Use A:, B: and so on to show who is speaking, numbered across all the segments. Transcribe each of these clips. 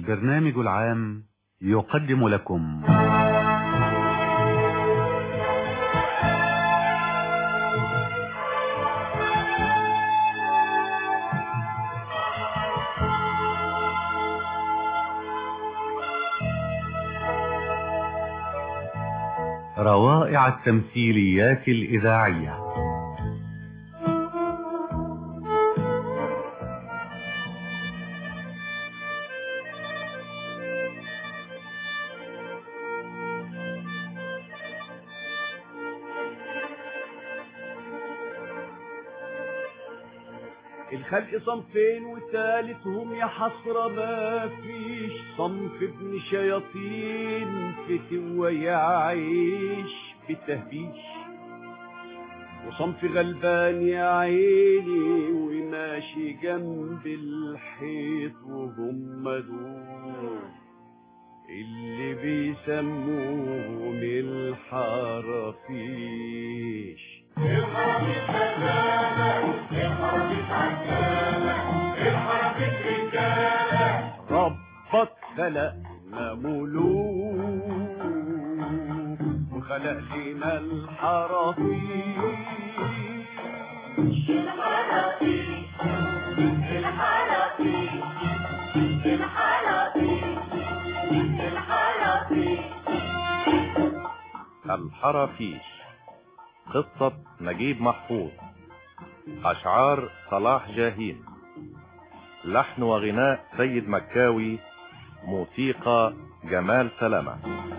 A: البرنامج العام يقدم لكم روائع التمثيليات الإذاعية
B: الخلق صنفين وثالثهم يا حسرة ما فيش صنف ابن شياطين فتوى يعيش بتهبيش وصنف غلبان يا عيني وماشي جنب الحيط وهم دول اللي بيسموهم الحرافيش ربك خلقنا ملوك وخلق لنا الحرافيش
C: الحرافيش قصة نجيب محفوظ أشعار صلاح جاهين لحن وغناء سيد مكاوي موسيقى جمال سلامة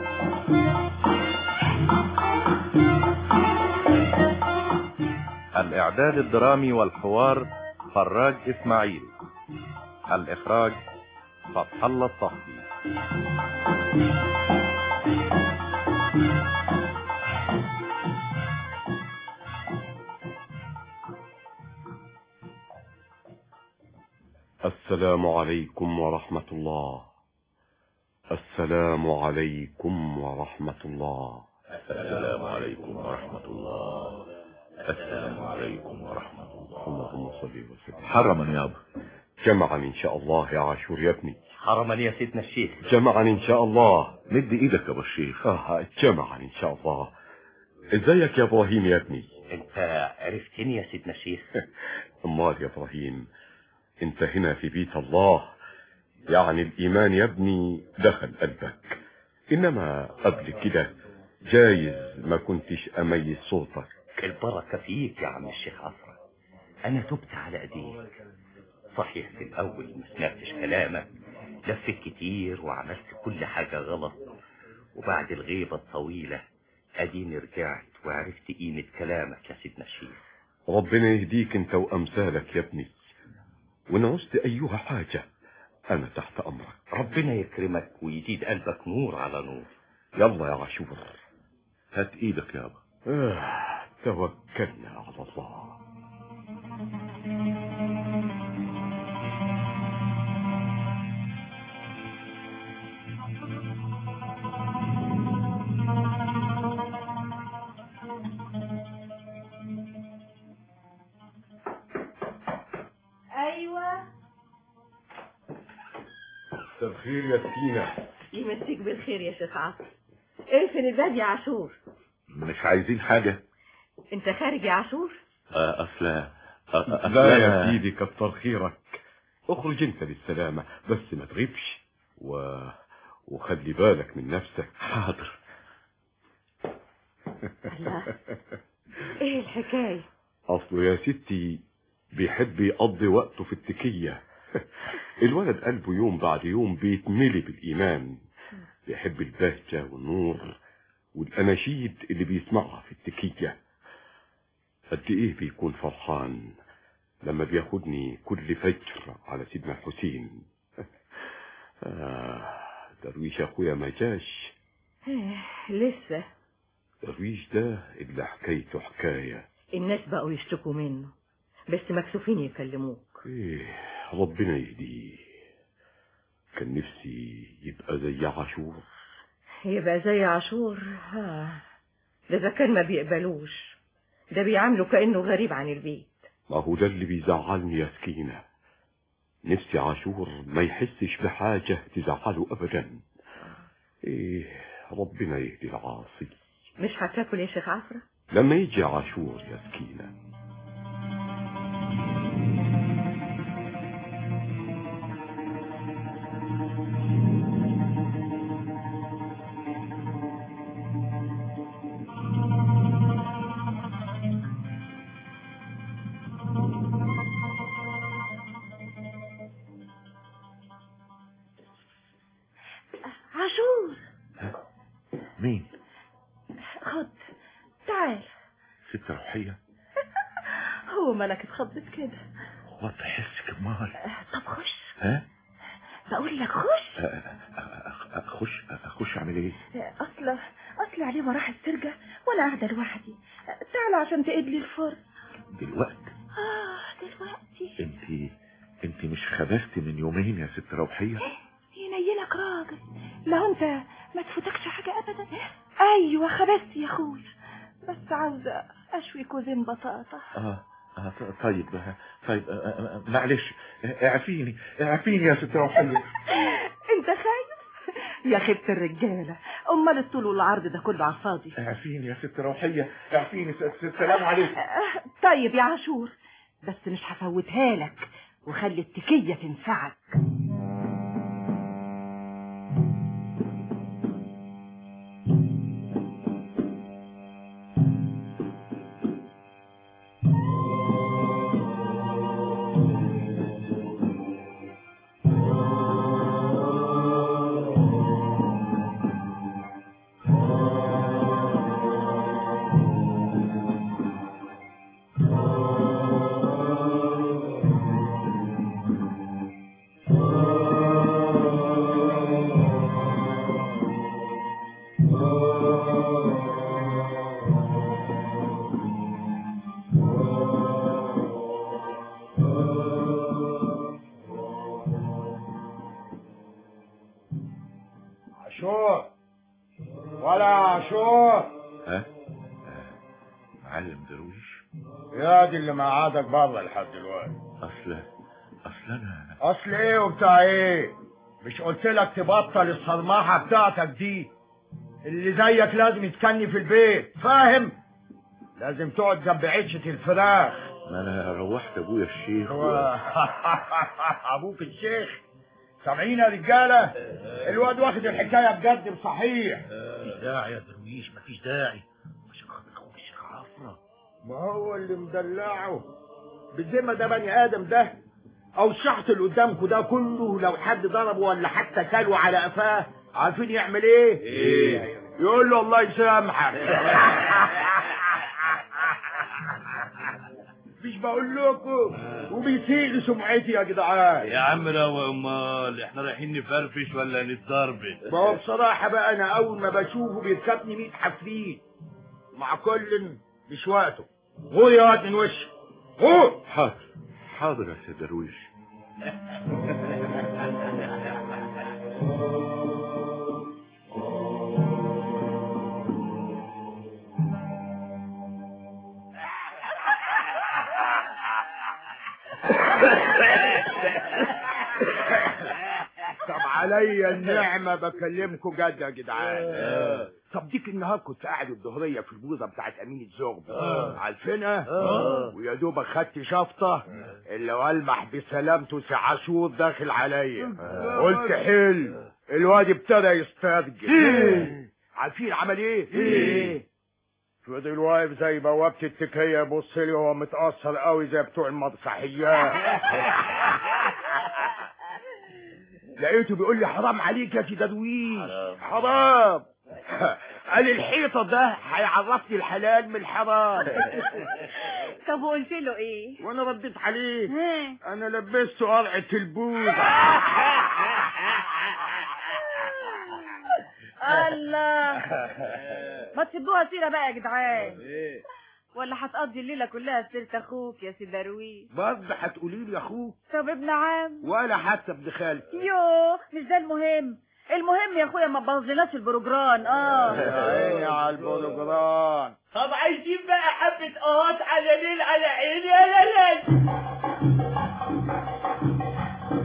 C: الإعداد الدرامي والحوار فراج إسماعيل الإخراج فتح الله الصحفي
D: السلام عليكم ورحمة الله السلام عليكم ورحمة الله
E: السلام عليكم ورحمة الله السلام عليكم ورحمة الله
D: اللهم صل وسلم
E: حرما يابا
D: جمعا إن شاء الله يا عاشور يا ابني
F: حرما يا سيدنا الشيخ
D: جمعا إن شاء الله
E: مد ايدك يا ابو الشيخ
D: آه جمعا إن شاء الله ازيك يا إبراهيم يا ابني
F: انت عرفتني يا سيدنا الشيخ
D: أمال يا إبراهيم أنت هنا في بيت الله يعني الإيمان يا ابني دخل قلبك إنما قبل كده جايز ما كنتش أميز صوتك
F: البركة فيك يا عم الشيخ عصرة انا تبت على ايديك صحيح في الاول ما سمعتش كلامك لفت كتير وعملت كل حاجة غلط وبعد الغيبة الطويلة اديني رجعت وعرفت قيمة كلامك يا سيدنا الشيخ
D: ربنا يهديك أنت وأمثالك يا ابني وإن عوزت أيها حاجة أنا تحت أمرك
F: ربنا يكرمك ويزيد قلبك نور على نور
D: يلا يا عاشور
E: هات ايدك يابا
D: آه توكلنا على الله
G: ايوه
D: مساء الخير يا سكينة
G: يمسيك بالخير يا شيخ عاصم اقفل الباب يا عاشور
E: مش عايزين حاجة
G: انت خارج يا عاشور
E: آه، اصل آه، أصل
D: لا يا
E: أنا-
D: سيدي كتر خيرك اخرج انت بالسلامة بس ما تغيبش و... وخلي بالك من نفسك
E: حاضر
G: الله ايه الحكاية
D: اصله يا ستي بيحب يقضي وقته في التكية الولد قلبه يوم بعد يوم بيتملي بالإيمان بيحب البهجة والنور والأناشيد اللي بيسمعها في التكية قد إيه بيكون فرحان لما بياخدني كل فجر على سيدنا الحسين آه درويش أخويا ما جاش
G: إيه، لسه
D: درويش ده اللي حكايته حكاية
G: الناس بقوا يشتكوا منه بس مكسوفين يكلموك
D: إيه ربنا يهديه كان نفسي يبقى زي عاشور
G: يبقى زي عاشور ها ده اذا كان ما بيقبلوش ده بيعامله كأنه غريب عن البيت
D: ما هو ده اللي بيزعلني يا سكينة نفسي عاشور ما يحسش بحاجة تزعله أبدا إيه ربنا يهدي العاصي
G: مش هتاكل يا شيخ عفرة
D: لما يجي عاشور يا سكينة
G: عاشور
E: مين
G: خد تعال
E: ست روحية
G: هو مالك اتخضت كده
E: هو تحس كمال
G: طب خش
E: ها
G: بقول لك خش
E: أ- أ- أ- اخش اخش اعمل ايه
G: اصل اصل عليه راح السرجة وانا قاعدة لوحدي تعال عشان تقيد لي الفرن
E: دلوقتي
G: اه دلوقتي
E: انت انت مش خبزتي من يومين يا ست روحية
G: ينيلك راجل لو انت ما تفوتكش حاجة ابدا ايوه خبزت يا اخويا بس عاوزة اشوي كوزين بطاطا
E: اه اه ط- طيب آه، طيب آه، آه، آه، معلش آه، اعفيني اعفيني يا ست روحية
G: انت خايف يا خيبة الرجالة امال الطول والعرض ده كله على الفاضي
E: اعفيني يا ست روحية اعفيني س- س- سلام عليكم
G: آه، طيب يا عاشور بس مش هفوتها لك وخلي التكية تنفعك
B: عاشور ولا عاشور
E: ها آه، معلم درويش
B: يا دي اللي مقعدك بره لحد دلوقتي
E: اصل اصل انا
B: اصل ايه وبتاع ايه مش قلت لك تبطل الصرماحه بتاعتك دي اللي زيك لازم يتكني في البيت فاهم لازم تقعد جنب عشه الفراخ
E: ما انا روحت ابويا الشيخ و...
B: هو ابوك الشيخ سامعين يا رجاله الواد واخد الحكايه بجد بصحيح
H: مفيش داعي يا درويش مفيش داعي عشان خاطر اخوك الشيخ عفرة
B: ما هو اللي مدلعه بالذمة ده بني آدم ده أو الشحط اللي قدامكم ده كله لو حد ضربه ولا حتى كاله على قفاه عارفين يعمل إيه؟ إيه؟ يقول له الله يسامحك مش بقول لكم وبيسيء لسمعتي يا جدعان
H: يا عم روق امال احنا رايحين نفرفش ولا نتضربن
B: ما هو بصراحة بقى أنا أول ما بشوفه بيركبني 100 حفريت مع كل مش وقته غور يا واد من وشي غور
E: حاضر حاضر يا سيد درويش
B: طب عليا النعمة بكلمكم جد يا جدعان طب ديك النهار كنت قاعد الظهرية في البوظة بتاعت أمين الزغب عارفينها ويا دوب خدت شفطة اللي والمح بسلامته سي عاشور داخل عليا قلت حل الواد ابتدى يسترجل عارفين عمل ايه؟ فضل واقف زي بوابة التكية يبص لي وهو متأثر قوي زي بتوع المسرحيات لقيته بيقول لي حرام عليك يا سي درويش حرام قال الحيطة ده هيعرفني الحلال من الحرام
G: طب وقلت له ايه؟
B: وانا رديت عليه
G: ها؟
B: انا لبسته قرعة البوز
G: الله ما تسيبوها سيرة بقى يا جدعان ولا هتقضي الليلة كلها في سيرة اخوك يا سي درويش
B: برضه هتقولي لي يا اخوك
G: طب ابن عم
B: ولا حتى ابن خالتي
G: يوه مش ده المهم المهم يا اخويا ما تبوظلناش البروجرام اه
B: يا عيني على البروجرام
H: طب عايزين بقى حبة قهات على ليل على عيني يا ليل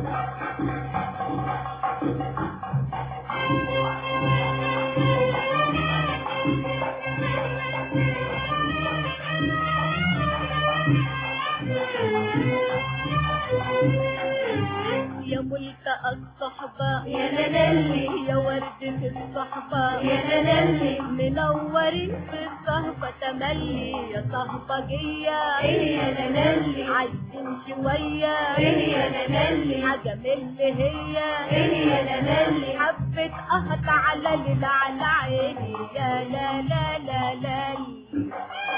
I: الصحبة يا لالي يا وردة الصحبة يا لالي منورين في الصهبة تملي يا صهبجية يا لالي عايزين شوية يا لالي حاجة من اللي هي يا لالي حبة قهط على اللي على عيني يا لا لا لا لالي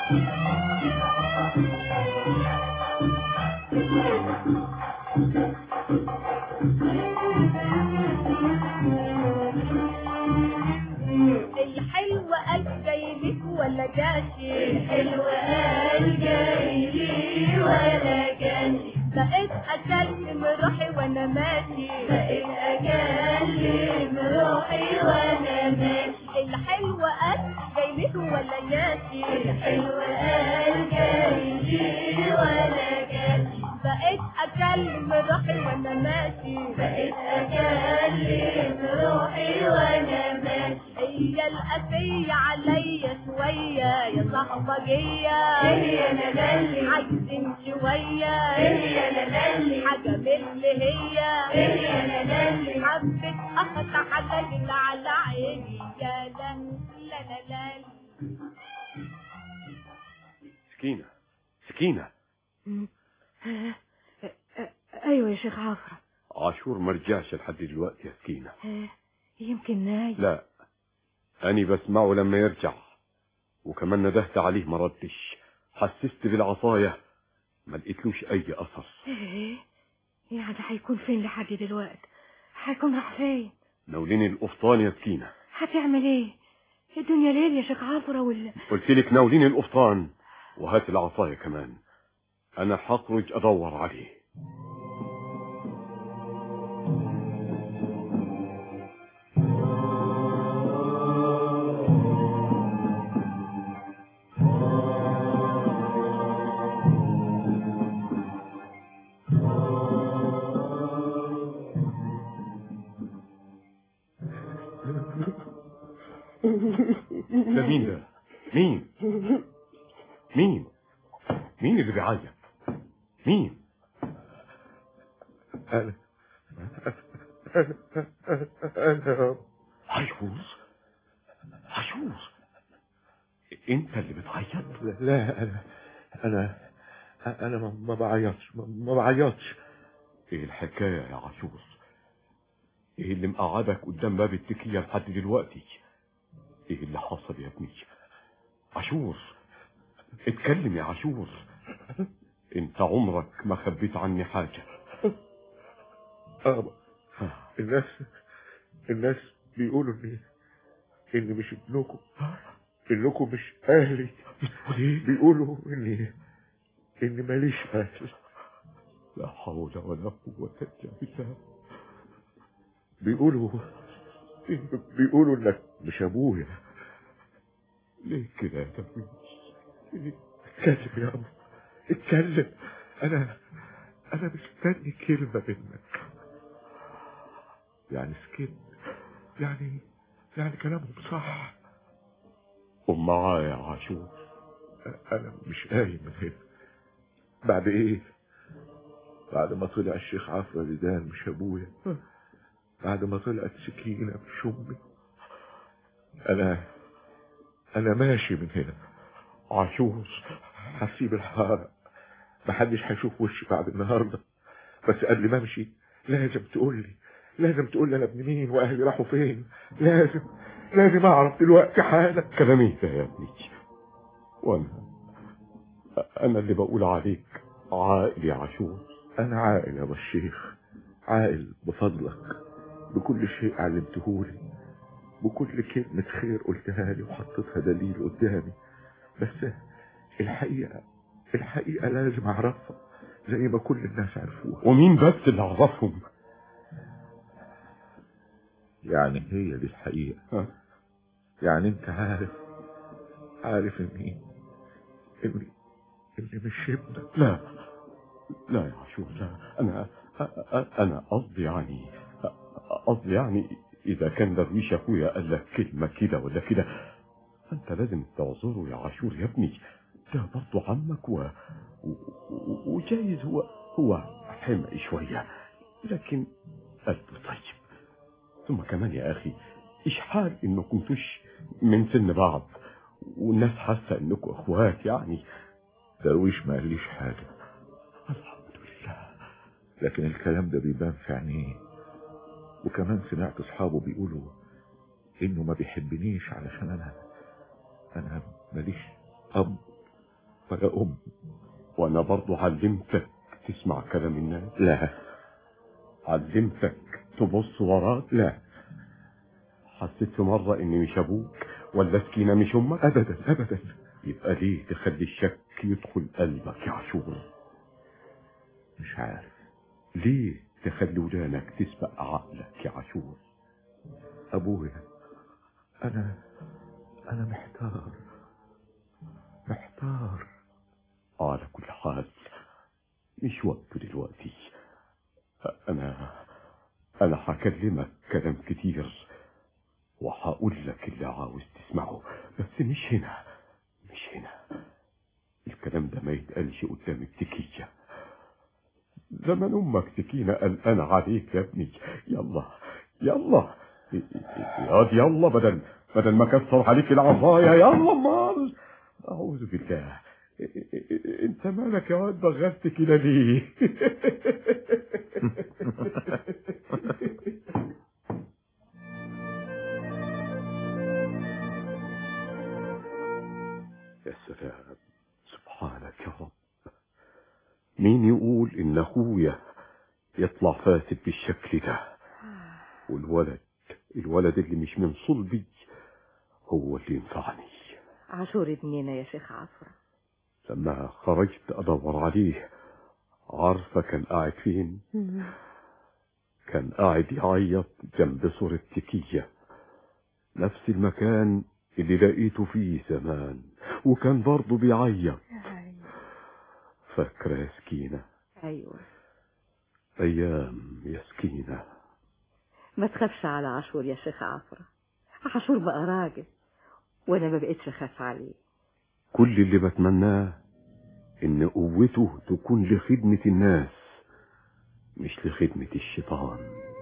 I: الحلو قال جاي لك ولا جاشي الحلو قال جاي لي ولا جاشي بقيت اكلم روحي وانا ماشي بقيت اكلم روحي وانا ماشي الحلو قال جاي لك ولا جاشي الحلو قال جاي لي ولا جاشي بقيت اكلم روحي وانا ماشي بقيت اكلم روحي وانا ماشي هي القاسية عليا شوية يا صاحبجية هي انا لالي عايزين شوية هي انا لالي حاجة من اللي هي هي انا لالي حبة اخت على اللي على عيني يا لا لا لا لا
D: سكينة سكينة
G: ايوه يا شيخ عفرة
D: عاشور ما رجعش لحد دلوقتي يا سكينة
G: يمكن نايم
D: لا أني بسمعه لما يرجع وكمان ندهت عليه ما ردش حسست بالعصاية ما لقيتلوش أي أثر
G: ايه يعني هيكون فين لحد دلوقتي هيكون راح فين
D: ناوليني القفطان يا سكينة
G: هتعمل ايه الدنيا ليل يا شيخ عفرة ولا
D: قلت لك ناوليني القفطان وهات العصاية كمان أنا هخرج أدور عليه ده مين ده؟ مين؟ مين؟ مين اللي بيعيط؟ مين؟
E: أنا أنا
D: عاشور عاشور انت اللي بتعيط
E: لا أنا أنا أنا ما- ما بعيطش ما- ما بعيطش
D: ايه الحكاية يا عاشور ايه اللي مقعدك قدام باب التكية لحد دلوقتي ايه اللي حصل يا ابني عاشور اتكلم يا عاشور انت عمرك ما خبيت عني حاجة
E: آه الناس الناس بيقولوا إني إني مش ابنكم إنكم مش أهلي بيقولوا إني إني ماليش أهل
D: لا حول ولا قوة الا بالله
E: بيقولوا بيقولوا إنك مش أبويا
D: ليه كده يا درويش
E: اتكلم يا أبو اتكلم أنا أنا مستني كلمة منك يعني سكت يعني يعني كلامهم صح
D: قم معايا يا عاشور
E: أنا مش قايم من هنا بعد إيه؟ بعد ما طلع الشيخ عفرة لدان مش أبويا بعد ما طلعت سكينة مش أمي أنا أنا ماشي من هنا
D: عاشور
E: هسيب الحارة محدش هيشوف وشي بعد النهاردة بس قبل ما امشي لازم تقول لي لازم تقول لي انا ابن مين واهلي راحوا فين لازم لازم اعرف دلوقتي حالا
D: كلام ايه ده يا ابني وانا انا اللي بقول عليك عاقل يا عاشور
E: انا عاقل يا ابو الشيخ عاقل بفضلك بكل شيء علمتهولي بكل كلمة خير قلتها لي وحطيتها دليل قدامي بس الحقيقة الحقيقة لازم اعرفها زي ما كل الناس عرفوها
D: ومين بس اللي عرفهم
E: يعني هي دي الحقيقة
D: ها؟
E: يعني انت عارف عارف اني اني اني مش ابنك
D: لا لا يا عاشور لا انا انا قصدي يعني قصدي يعني اذا كان درويش اخويا قال لك كلمه كده ولا كده انت لازم تعذره يا عاشور يا ابني ده برضه عمك و... و... و- وجايز هو هو حمقي شويه لكن قلبه طيب ثم كمان يا اخي ايش حال انه كنتوش من سن بعض والناس حاسه انكم اخوات يعني
E: درويش ما قاليش حاجة
D: الحمد لله
E: لكن الكلام ده بيبان في عينيه وكمان سمعت اصحابه بيقولوا انه ما بيحبنيش علشان انا انا ماليش اب ولا ام
D: وانا برضو علمتك تسمع كلام الناس
E: لا
D: علمتك تبص وراك
E: لا
D: حسيت في مرة اني مش ابوك ولا سكينة مش امك
E: ابدا ابدا
D: يبقى ليه تخلي الشك يدخل قلبك يا عاشور
E: مش عارف
D: ليه تخلي ودانك تسبق عقلك يا عاشور
E: ابويا انا انا محتار محتار
D: على كل حال مش وقته دلوقتي انا انا هكلمك كلام كتير وهقول لك اللي عاوز تسمعه بس مش هنا مش هنا الكلام ده ما يتقالش قدام التكية زمن امك سكينة قلقان عليك يا ابني يلا يلا ياض يلا بدل بدل ما كسر عليك العصاية يلا مال اعوذ بالله انت مالك يا واد بغلت كده ليه يا سلام سبحانك يا رب مين يقول ان اخويا يطلع فاسد بالشكل ده والولد الولد اللي مش من صلبي هو اللي ينفعني
J: عاشور ابننا يا شيخ عفرة
D: لما خرجت ادور عليه عارفه كان قاعد فين كان قاعد يعيط جنب صورة تكية نفس المكان اللي لقيته فيه زمان وكان برضه بيعيط فاكرة يا سكينة
J: ايوه
D: أيام يا سكينة
J: ما تخافش على عاشور يا شيخ عفرة عاشور بقى راجل وانا ما بقتش اخاف عليه
D: كل اللي بتمناه إن قوته تكون لخدمة الناس مش لخدمة الشيطان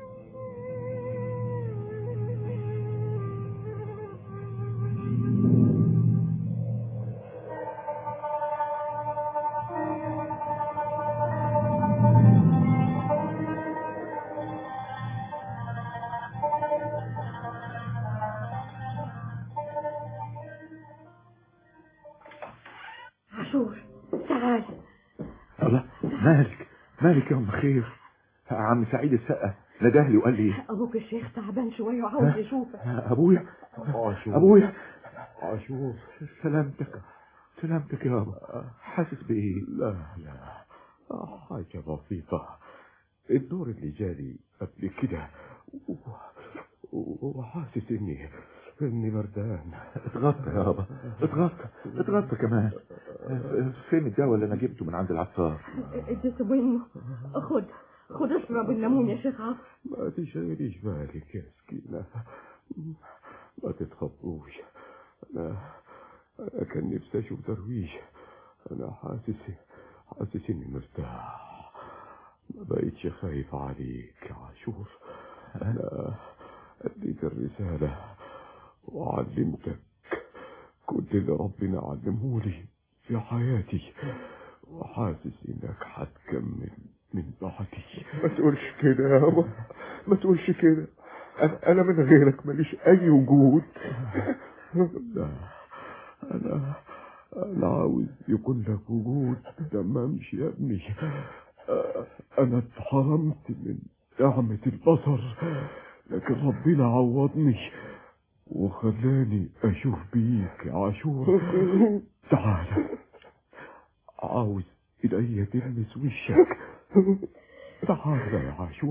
J: عاشور تعال
E: الله مالك مالك يا ام خير عم سعيد السقا نداه لي وقال لي
J: ابوك الشيخ تعبان شويه وعاوز يشوفك
E: ابويا
D: عاشور
E: ابويا
D: عاشور
E: سلامتك سلامتك يا ابا حاسس بايه
D: لا لا حاجة بسيطة الدور اللي جالي قبل كده و- و- وحاسس اني اني بردان
E: اتغطى يا ابا اتغطى اتغطى كمان فين الدواء اللي انا جبته من عند العطار
J: اديته منه خد خد اشرب الليمون يا شيخ عفرة
D: ما تشغليش بالك يا سكينة ما تتخضوش أنا أنا كان نفسي أشوف درويش أنا حاسس حاسس إني مرتاح ما بقيتش خايف عليك يا عاشور أنا أديك الرسالة وعلمتك كل اللي ربنا علمهولي في حياتي وحاسس إنك هتكمل من بعدي
E: ما تقولش كده يا ابا ما تقولش كده انا انا من غيرك ماليش اي وجود
D: لا أنا أنا عاوز يكون لك وجود لما أمشي يا ابني أنا اتحرمت من نعمة البصر لكن ربنا عوضني وخلاني أشوف بيك يا عاشور تعال عاوز إيديا تلمس وشك تعال يا عاشور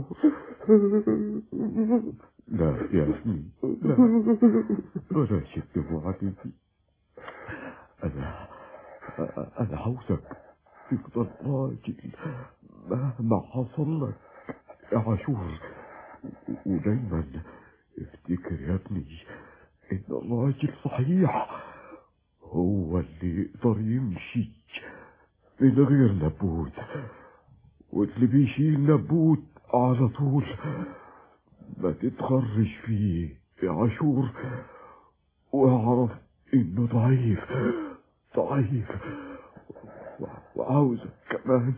D: لا يا ابني لا بلاش الدموع دي أنا أنا عاوزك تفضل راجل مهما حصل لك يا عاشور ودايما افتكر يا ابني إن الراجل صحيح هو اللي يقدر يمشي من غير نبوت واللي بيشيل نبوت على طول
E: ما تتخرج فيه يا عاشور واعرف انه ضعيف ضعيف و- وعاوزك كمان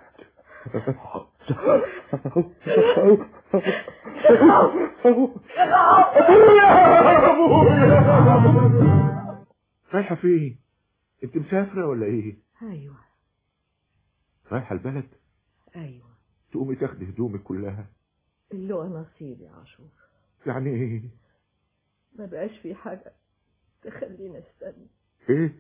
E: رايحة فين؟ انت مسافرة ولا ايه؟
J: ايوه
E: رايحة البلد؟
J: ايوه
E: تقومي تاخدي هدومك كلها
J: اللي هو نصيبي يا عاشور
E: يعني ايه؟
J: ما بقاش في حاجة تخليني استنى
E: ايه؟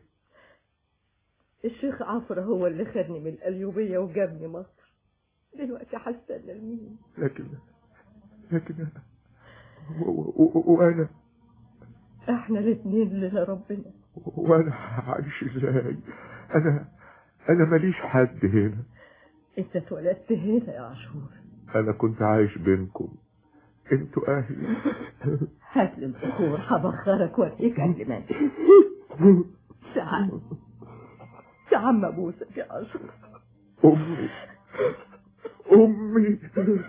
J: الشيخ عفرة هو اللي خدني من القليوبية وجابني مصر دلوقتي هستنى لمين
E: لكن لكن و- و- و- وانا
J: احنا الاتنين لنا ربنا
E: وانا هعيش ازاي؟ انا انا ماليش حد هنا
J: انت اتولدت هنا يا عاشور
E: انا كنت عايش بينكم انتوا اهلي
J: هات لي البخور هبخرك واديك قبل ما انت تعال تعال ما ابوسك يا عاشور
E: امي امي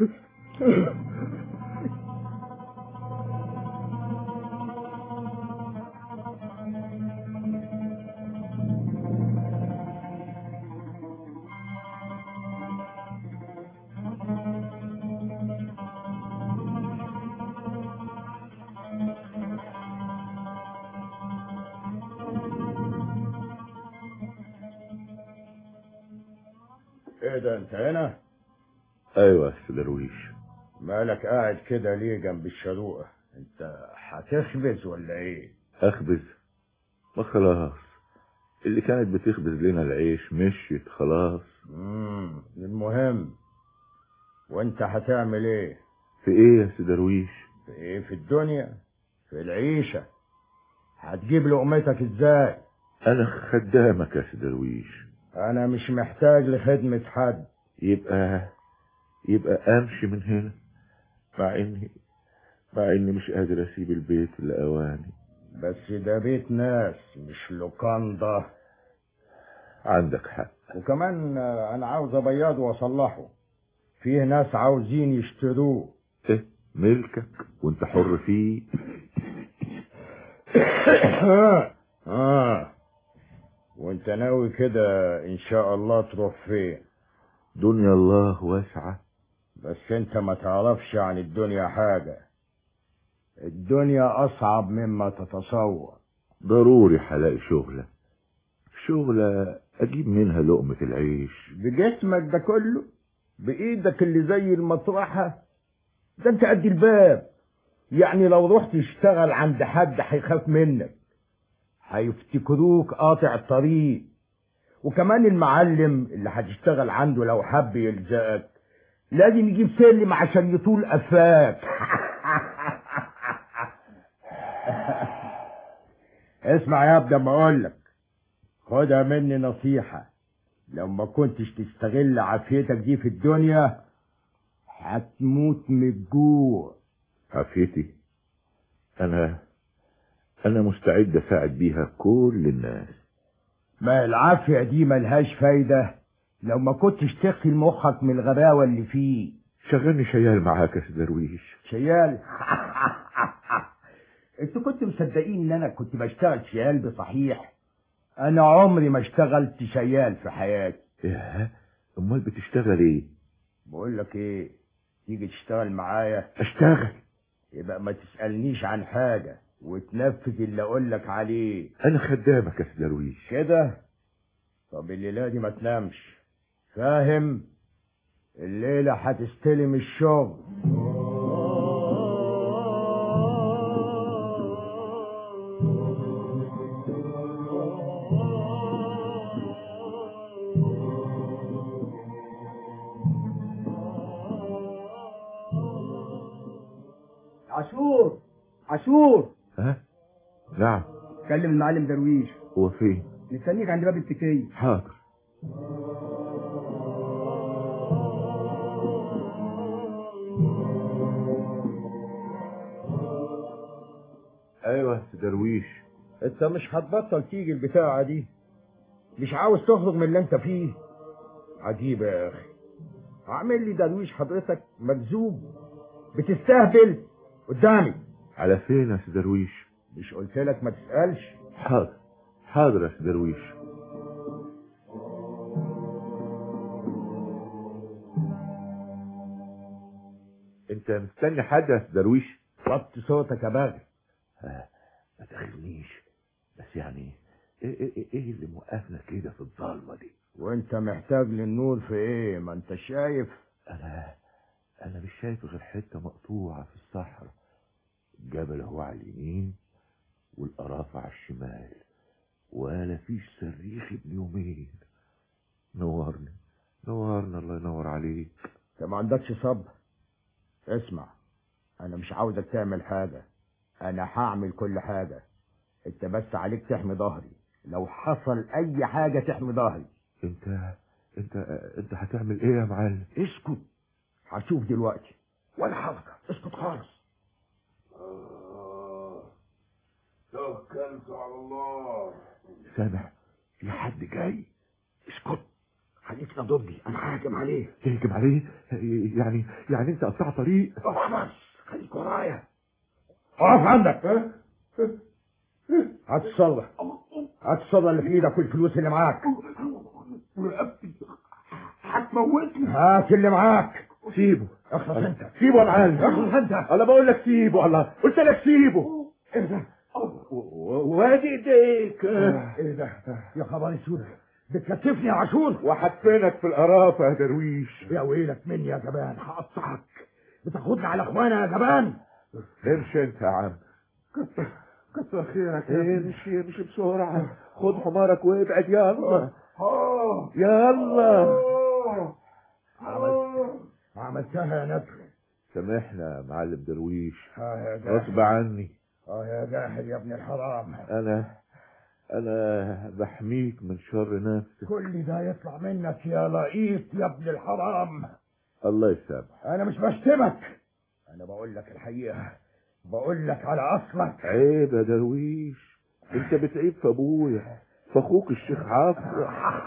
B: ايه ده انت هنا
E: ايوه يا أستاذ درويش
B: مالك قاعد كده ليه جنب الشروقة انت هتخبز ولا ايه
E: اخبز ما خلاص اللي كانت بتخبز لنا العيش مشيت خلاص
B: امم المهم وانت هتعمل ايه
E: في ايه يا أستاذ درويش
B: في ايه في الدنيا في العيشة هتجيب لقمتك ازاي
E: انا خدامك يا أستاذ درويش
B: انا مش محتاج لخدمة حد
E: يبقى يبقى امشي من هنا مع اني مع اني مش قادر اسيب البيت الاواني
B: بس ده بيت ناس مش لوكاندا
E: عندك حق
B: وكمان آه، انا عاوز ابيضه واصلحه فيه ناس عاوزين يشتروه
E: ايه ملكك وانت حر فيه
B: اه وانت ناوي كده ان شاء الله تروح فين
E: دنيا الله واسعة
B: بس انت ما تعرفش عن الدنيا حاجة الدنيا اصعب مما تتصور
E: ضروري هلاقي شغلة شغلة اجيب منها لقمة العيش
B: بجسمك ده كله بايدك اللي زي المطرحة ده انت قد الباب يعني لو رحت تشتغل عند حد هيخاف منك هيفتكروك قاطع الطريق وكمان المعلم اللي هتشتغل عنده لو حب يلزقك لازم يجيب سلم عشان يطول قفاك اسمع يا ابني ما اقولك خدها مني نصيحة لو ما كنتش تستغل عافيتك دي في الدنيا هتموت من الجوع
E: عافيتي انا انا مستعد اساعد بيها كل الناس
B: ما العافية دي ملهاش فايدة لو ما كنتش تغسل مخك من الغباوة اللي فيه
E: شغلني شيال معاك يا سيد درويش
B: شيال انتوا كنتوا مصدقين ان انا كنت بشتغل شيال بصحيح انا عمري ما اشتغلت شيال في حياتي
E: ياه امال بتشتغل ايه
B: بقول لك ايه تيجي تشتغل معايا
E: اشتغل
B: يبقى ما تسألنيش عن حاجة وتنفذ اللي اقول لك عليه
E: انا خدامك يا سيد درويش
B: كده طب الليلة دي ما تنامش فاهم الليلة هتستلم الشغل
K: عاشور عاشور
E: ها نعم
K: كلم المعلم درويش
E: هو فين
K: مستنيك عند باب التكية
E: حاضر ايوه يا سيد درويش
B: انت مش هتبطل تيجي البتاعة دي مش عاوز تخرج من اللي انت فيه عجيبة يا اخي عامل لي درويش حضرتك مجذوب بتستهبل قدامي
E: على فين يا سي درويش
B: مش قلت لك ما تسألش
E: حاضر حاضر يا سي درويش انت مستني حاجة يا سي درويش
B: وطي صوتك يا باغي
E: آه، ما تاخذنيش بس يعني ايه ايه ايه اللي موقفنا كده في الضلمه دي
B: وانت محتاج للنور في ايه ما انت شايف
E: انا انا مش شايف غير حته مقطوعه في الصحراء الجبل هو على اليمين والقرافه على الشمال ولا فيش صريخ ابن يومين نورني نورنا الله ينور عليك
B: انت ما عندكش صبر اسمع انا مش عاوزك تعمل حاجة انا هعمل كل حاجة انت بس عليك تحمي ظهري لو حصل اي حاجة تحمي ظهري
E: انت انت انت هتعمل ايه يا معلم
B: اسكت هشوف دلوقتي ولا حركة اسكت خالص
E: توكلت على الله سامع في حد جاي
B: اسكت خليك ضدي انا هاجم عليه
E: تهجم عليه يعني يعني انت قطع طريق
B: خلاص خليك ورايا اقف عندك هات الصلة هات الصلة اللي في ايدك والفلوس اللي معاك
E: هتموتني
B: هات اللي معاك
E: سيبه
B: اخلص انت
E: سيبه يا معلم
B: اخلص انت
E: انا بقول لك سيبه الله قلت لك سيبه
B: ايه ده
E: وادي ايديك
B: ايه ده يا خبر اسود بتكتفني يا عاشور
E: وحطينك في القرافه يا درويش
B: يا ويلك مني يا جبان هقطعك بتاخدني على اخوانا يا جبان
E: امشي انت يا عم كتر خيرك امشي امشي بسرعه خد حمارك وابعد يلا يلا
B: عملت عملتها يا نجم
E: سامحنا يا معلم درويش
B: اه يا
E: غصب
B: جاهل
E: عني
B: اه يا جاهل يا ابن الحرام
E: انا انا بحميك من شر نفسي
B: كل ده يطلع منك يا لقيط يا ابن الحرام
E: الله يسامحك
B: انا مش بشتمك انا بقول لك الحقيقه بقول لك على اصلك
E: عيب يا درويش انت بتعيب في ابويا في اخوك الشيخ عفو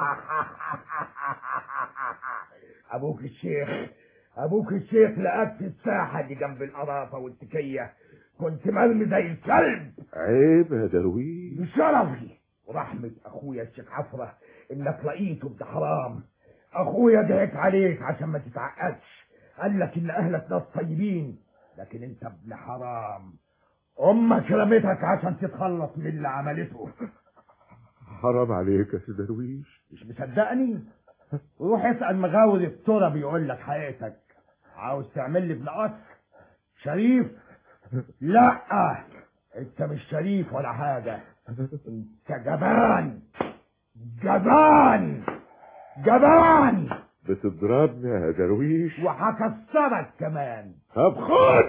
B: ابوك الشيخ ابوك الشيخ لقيت في الساحه اللي جنب القرافه والتكيه كنت مرمي زي الكلب
E: عيب يا درويش
B: بشرفي ورحمة أخويا الشيخ عفرة إنك لقيته ابن حرام أخويا ضحك عليك عشان ما تتعقدش قال لك إن أهلك ناس طيبين لكن أنت ابن حرام أمك رمتك عشان تتخلص من اللي عملته
E: حرام عليك يا سي درويش
B: مش مصدقني؟ روح اسأل مغاوري الترى بيقول لك حقيقتك عاوز تعمل لي ابن قصر شريف لا انت مش شريف ولا حاجة انت جبان جبان جبان
E: بتضربني يا درويش
B: وهكسرك كمان
E: طب خد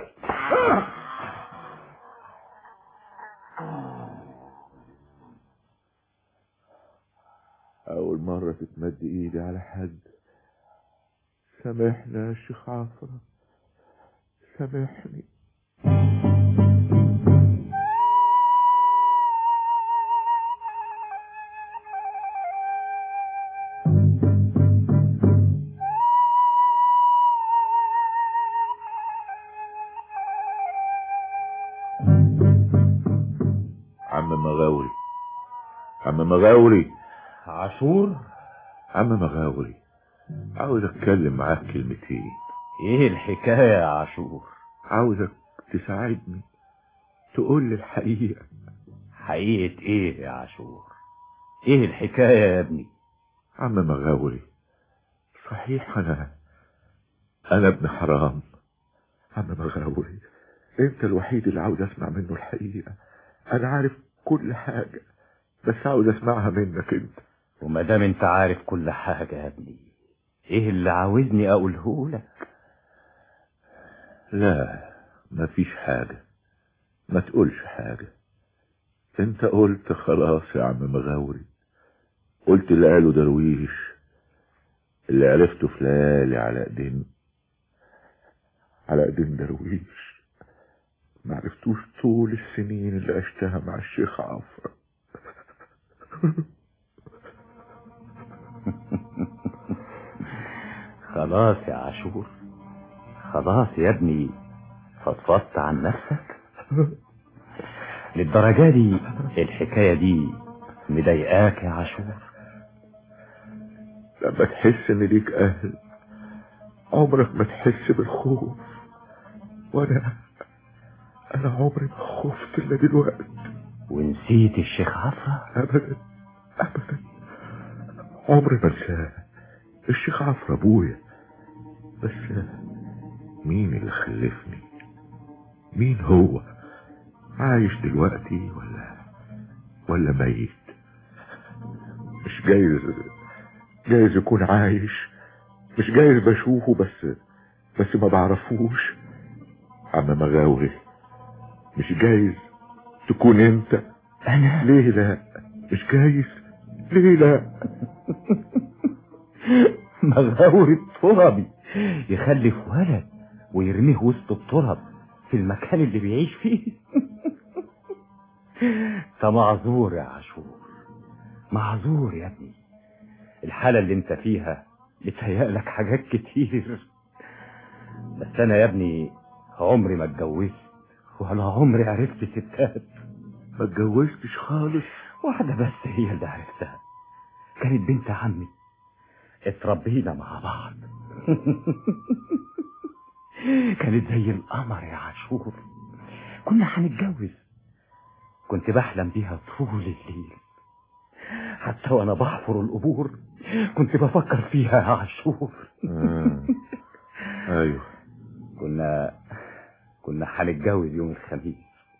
E: أول مرة تتمد إيدي على حد سامحنا يا شيخ عفرة سامحني عم مغاوري عم مغاوري
F: عاشور
E: عم مغاوري عاوز اتكلم معاك كلمتين
F: ايه الحكاية يا عاشور
E: عاوزك تساعدني تقول لي الحقيقة
F: حقيقة ايه يا عاشور ايه الحكاية يا ابني
E: عم مغاوري صحيح انا انا ابن حرام عم مغاوري انت الوحيد اللي عاوز اسمع منه الحقيقة انا عارف كل حاجة بس عاوز اسمعها منك انت
F: وما دام انت عارف كل حاجة يا ابني ايه اللي عاوزني اقوله لك
E: لا مفيش حاجة ما تقولش حاجة انت قلت خلاص يا عم مغاوري قلت اللي قاله درويش اللي عرفته في ليالي على ايدين على ايدين درويش ما عرفتوش طول السنين اللي عشتها مع الشيخ عفرة
F: خلاص يا عاشور خلاص يا ابني فضفضت عن نفسك للدرجة دي الحكاية دي مضايقاك يا عاشور
E: لما تحس ان ليك اهل عمرك ما تحس بالخوف وانا انا عمري ما خفت الا دلوقتي
F: ونسيت الشيخ عفرة
E: ابدا ابدا عمري ما انساه الشيخ عفرة ابويا بس مين اللي خلفني مين هو عايش دلوقتي ولا ولا ميت مش جايز جايز يكون عايش مش جايز بشوفه بس بس ما بعرفوش عم مغاوري مش جايز تكون انت
F: انا
E: ليه لا مش جايز ليه لا
F: مغاور التربي يخلف ولد ويرميه وسط التراب في المكان اللي بيعيش فيه انت معذور يا عاشور معذور يا ابني الحالة اللي انت فيها بتهيألك حاجات كتير بس انا يا ابني عمري ما اتجوزت ولا عمري عرفت ستات
E: ما اتجوزتش خالص
F: واحدة بس هي اللي عرفتها كانت بنت عمي اتربينا مع بعض كانت زي القمر يا عاشور كنا هنتجوز كنت بحلم بيها طول الليل حتى وانا بحفر القبور كنت بفكر فيها يا عاشور
E: مم. ايوه
F: كنا كنا هنتجوز يوم الخميس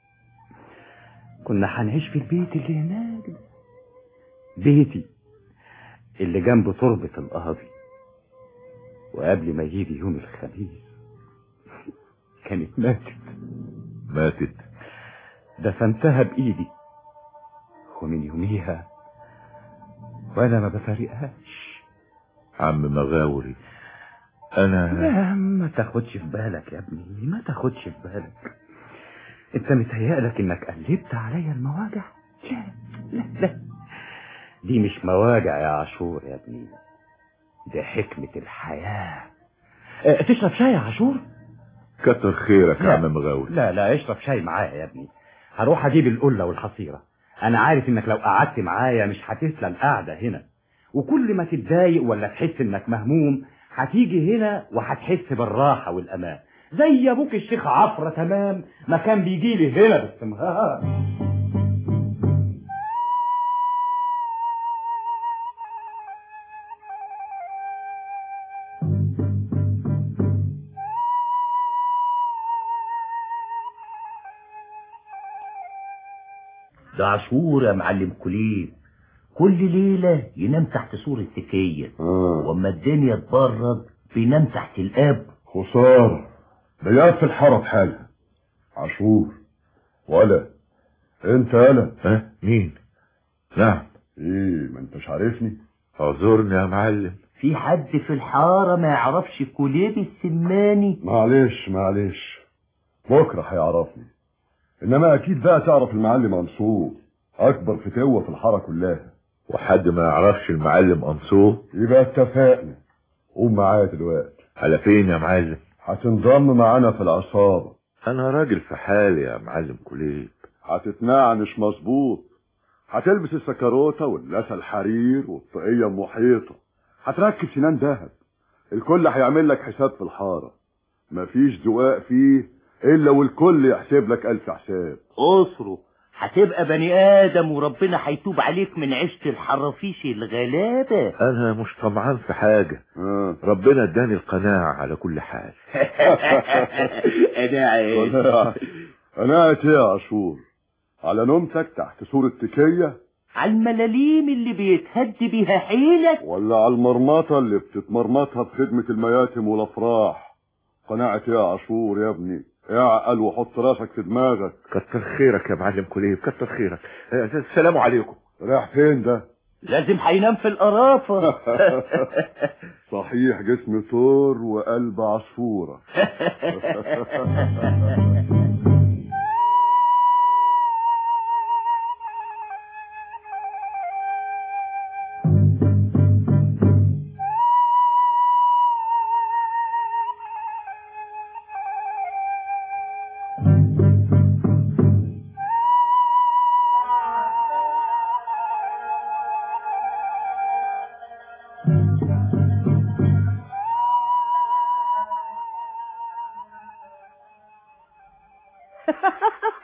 F: كنا هنعيش في البيت اللي هناك ده. بيتي اللي جنب تربة القاضي وقبل ما يجي يوم الخميس كانت ماتت
E: ماتت
F: دفنتها بإيدي ومن يوميها وأنا ما بفارقهاش
E: عم مغاوري انا
F: لا ما تاخدش في بالك يا ابني ما تاخدش في بالك انت متهيألك انك قلبت عليا المواجع لا لا لا دي مش مواجع يا عاشور يا ابني دي حكمة الحياة اه، تشرب شاي يا عاشور
E: كتر خيرك يا
F: لا.
E: عم مغاوري
F: لا لا اشرب شاي معايا يا ابني هروح اجيب القلة والحصيرة انا عارف انك لو قعدت معايا مش هتسلى القعدة هنا وكل ما تتضايق ولا تحس انك مهموم هتيجي هنا وهتحس بالراحة والامان زي ابوك الشيخ عفرة تمام ما كان بيجي لي هنا باستمرار
H: ده عاشور يا معلم كليب كل ليلة ينام تحت سور التكية واما الدنيا تبرد بينام تحت الاب
L: خسارة بيات في الحارة بحالها عاشور ولا انت يالا
E: ها مين نعم
L: ايه ما انتش عارفني
E: اعذرني يا معلم
H: في حد في الحارة ما يعرفش كليب السماني
L: معلش معلش بكرة هيعرفني انما اكيد بقى تعرف المعلم منصور اكبر فتوة في الحارة كلها
E: وحد ما يعرفش المعلم انصور
L: يبقى اتفقنا قوم معايا دلوقتي
E: على فين يا معلم
L: هتنضم معانا في العصابة
E: انا راجل في حالي يا معلم كليب
L: هتتنعنش مظبوط هتلبس السكروتة واللسة الحرير والطاقية المحيطة هتركب سنان دهب الكل هيعمل لك حساب في الحارة مفيش زقاق فيه الا والكل يحسب لك الف حساب
H: اسره هتبقى بني ادم وربنا هيتوب عليك من عيشة الحرافيش الغلابة
E: انا مش طمعان في حاجة
L: آه.
E: ربنا اداني القناعة على كل حال
H: انا عايز
L: انا ايه يا عاشور على نومتك تحت سور التكية
H: على الملاليم اللي بيتهد بيها حيلك
L: ولا على المرمطة اللي بتتمرمطها في خدمة المياتم والافراح قناعة ايه يا عاشور يا ابني اعقل وحط راسك في دماغك
E: كتر خيرك يا معلم كليب كتر خيرك آه، السلام عليكم
L: رايح فين ده
H: لازم هينام في القرافة
L: صحيح جسم ثور وقلب عصفورة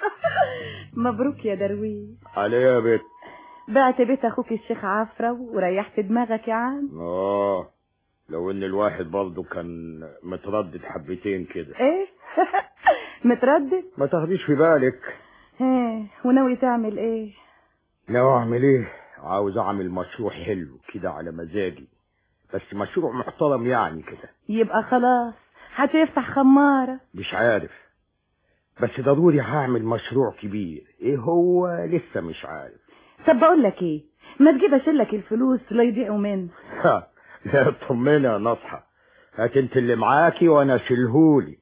J: مبروك يا درويش
B: عليه يا بت
J: بعت بيت اخوك الشيخ عفرة وريحت دماغك يا عم
B: اه لو ان الواحد برضه كان متردد حبتين كده
J: ايه متردد
B: ما تاخديش في بالك
J: ايه وناوي تعمل ايه
B: ناوي اعمل ايه عاوز اعمل مشروع حلو كده على مزاجي بس مشروع محترم يعني كده
J: يبقى خلاص هتفتح خمارة
B: مش عارف بس ضروري هعمل مشروع كبير ايه هو لسه مش عارف
J: طب بقول لك ايه ما تجيب اشيلك الفلوس لا يضيعوا مني
B: ها لا طمني يا نصحى هات انت اللي معاكي وانا اشيلهولي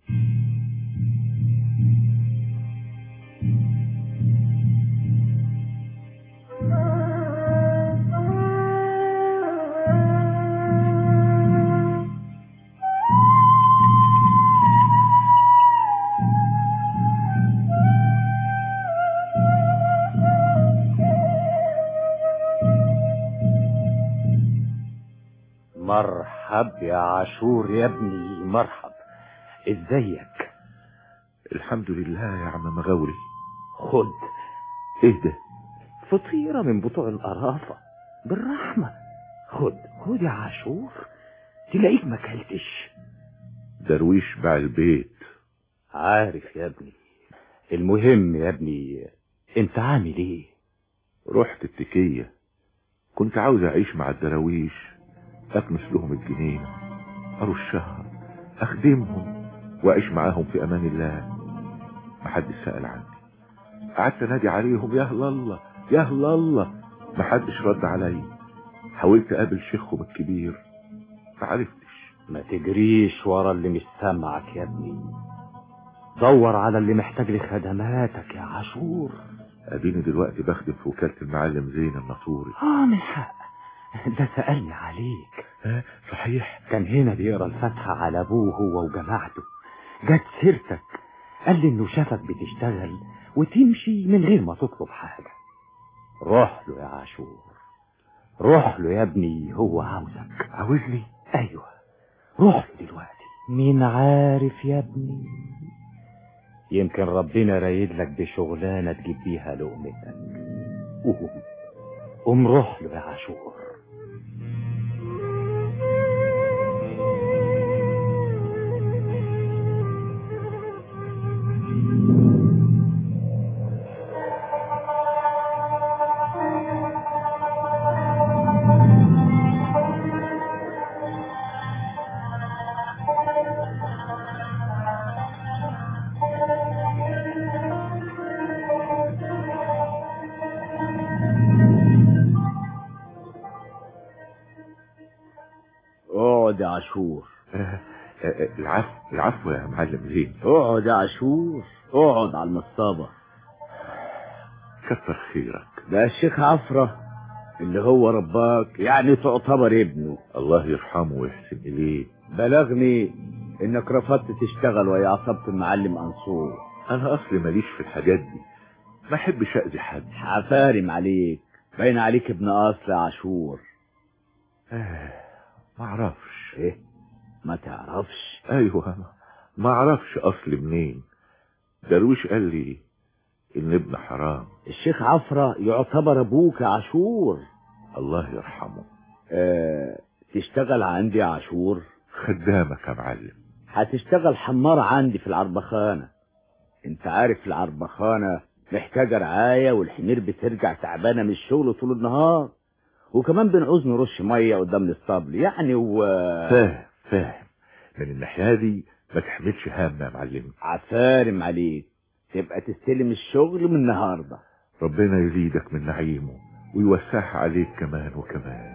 F: مرحب يا عاشور يا ابني مرحب ازيك
E: الحمد لله يا عم مغاوري
F: خد
E: ايه ده
F: فطيرة من بتوع القرافة بالرحمة خد خد يا عاشور تلاقيك ما كلتش
E: درويش باع البيت
F: عارف يا ابني المهم يا ابني انت عامل ايه
E: رحت التكية كنت عاوز اعيش مع الدراويش اكنس لهم الجنين ارشها اخدمهم واعيش معاهم في امان الله محدش سأل عني قعدت انادي عليهم يا هلا الله يا هلا الله محدش رد عليا حاولت اقابل شيخهم الكبير معرفتش
F: ما تجريش ورا اللي مش سامعك يا ابني دور على اللي محتاج لخدماتك يا عاشور
E: اديني دلوقتي بخدم في وكالة المعلم زين الناصوري
F: اه من حق ده سألني عليك
E: ها صحيح
F: كان هنا بيقرا الفاتحة على ابوه هو وجماعته جت سيرتك قال لي انه شافك بتشتغل وتمشي من غير ما تطلب حاجة روح له يا عاشور روح له يا ابني هو عاوزك
E: عاوزني
F: ايوه روح له دلوقتي مين عارف يا ابني يمكن ربنا رايد لك بشغلانة تجيب بيها لقمتك قوم قوم روح له يا عاشور
B: اقعد يا عاشور
E: آه، آه، العفو العفو يا معلم زين
B: اقعد يا عاشور اقعد على المصطبة
E: كتر خيرك
B: ده الشيخ عفرة اللي هو رباك يعني تعتبر ابنه
E: الله يرحمه ويحسن اليه
B: بلغني انك رفضت تشتغل ويا عصبت المعلم انصور
E: انا اصلي ماليش في الحاجات دي ما احبش اذي حد
B: حفارم عليك باين عليك ابن اصل يا عاشور
E: آه، ما اعرفش
B: ايه ما تعرفش
E: ايوه ما اعرفش اصلي منين درويش قال لي ان ابن حرام
B: الشيخ عفرة يعتبر ابوك يا عاشور
E: الله يرحمه
B: اه تشتغل عندي يا عاشور
E: خدامك يا معلم
B: هتشتغل حمار عندي في العربخانة انت عارف العربخانة محتاجة رعاية والحمير بترجع تعبانة من الشغل طول النهار وكمان بنعوز نرش مية قدام الاسطبل يعني و
E: فاهم فاهم من الناحية دي ما تحملش هم يا معلم
B: عفارم عليك تبقى تستلم الشغل من النهارده
E: ربنا يزيدك من نعيمه ويوسعها عليك كمان وكمان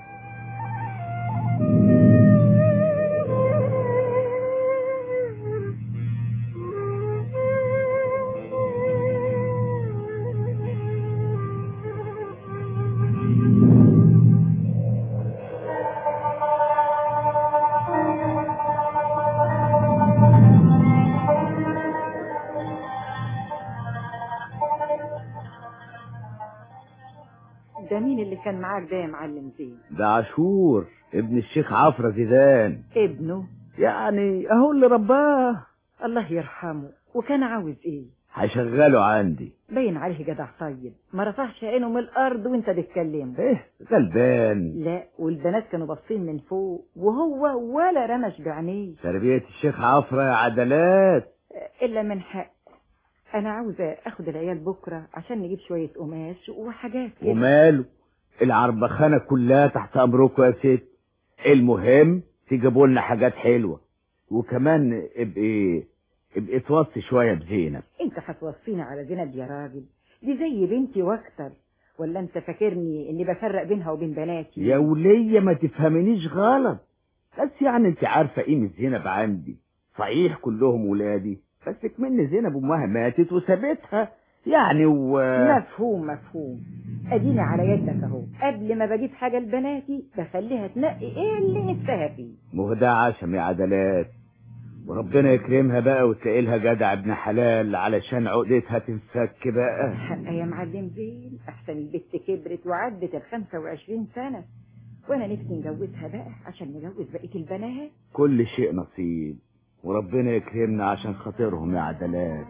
J: ده مين اللي كان معاك ده يا معلم زين
B: ده عاشور ابن الشيخ عفرة زيدان
J: ابنه
B: يعني اهو اللي رباه
J: الله يرحمه وكان عاوز ايه
M: هشغله عندي
J: باين عليه جدع طيب ما رفعش عينه من الارض وانت بتتكلم
M: ايه غلبان
J: لا والبنات كانوا باصين من فوق وهو ولا رمش بعينيه
M: تربية الشيخ عفرة يا عدلات
J: الا من حق انا عاوزه اخد العيال بكره عشان نجيب شويه قماش وحاجات كده
M: وماله العربخانة كلها تحت امركم يا ست المهم تجيبوا لنا حاجات حلوة وكمان ابقي ابقي توصي شوية بزينب
J: انت هتوصيني على زينب يا راجل دي زي بنتي واكتر ولا انت فاكرني اني بفرق بينها وبين بناتي
M: يا ولية ما تفهمنيش غلط بس يعني انت عارفة قيمة زينب عندي صحيح كلهم ولادي بس كمان زينب امها ماتت وسابتها يعني و
J: مفهوم مفهوم اديني على يدك اهو قبل ما بجيب حاجه لبناتي بخليها تنقي ايه اللي نفسها فيه
M: مهدى عشم يا عدلات وربنا يكرمها بقى وتلاقي لها جدع ابن حلال علشان عقدتها تنفك بقى
J: حقها يا معلم زين احسن البت كبرت وعدت ال 25 سنه وانا نفسي نجوزها بقى عشان نجوز بقيه البنات
M: كل شيء نصيب وربنا يكرمنا عشان خاطرهم يا عدلات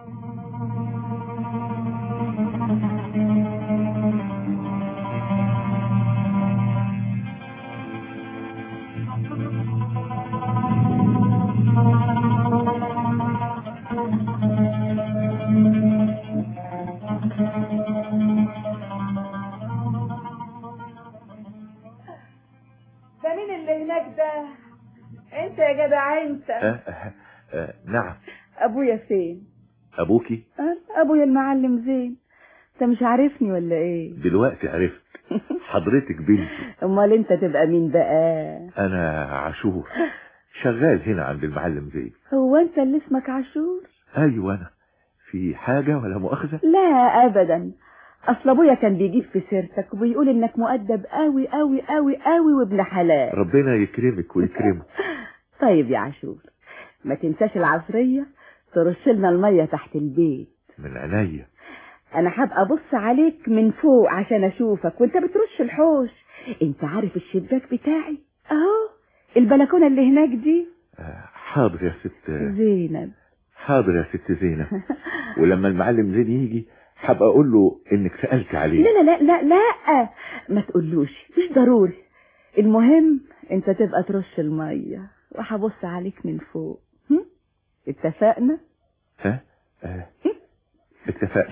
G: ده مين اللي هناك ده انت يا جدع انت
E: آه آه نعم
G: ابويا فين
E: أبوكي
G: أه، ابويا المعلم زين انت مش عارفني ولا ايه
E: دلوقتي عرفت حضرتك بنتي
G: امال انت تبقى مين بقى
E: أنا عاشور شغال هنا عند المعلم زين
G: هو انت اللي اسمك عاشور
E: أيوة أنا في حاجة ولا مؤاخذة
G: لا ابدا اصل ابويا كان بيجيب في سيرتك وبيقول انك مؤدب قوي قوي قوي قوي وابن حلال
E: ربنا يكرمك ويكرمه
G: طيب يا عاشور ما تنساش العصرية ترش لنا المية تحت البيت
E: من عينيا
G: انا هبقى ابص عليك من فوق عشان اشوفك وانت بترش الحوش انت عارف الشباك بتاعي اهو البلكونة اللي هناك دي
E: حاضر يا ست
G: زينب
E: حاضر يا ست زينب ولما المعلم زين يجي هبقى اقول له انك سألت عليه
G: لا لا لا لا لا ما تقولوش مش ضروري المهم انت تبقى ترش المية وهبص عليك من فوق هم؟ اتفقنا
E: ها آه. اتفقنا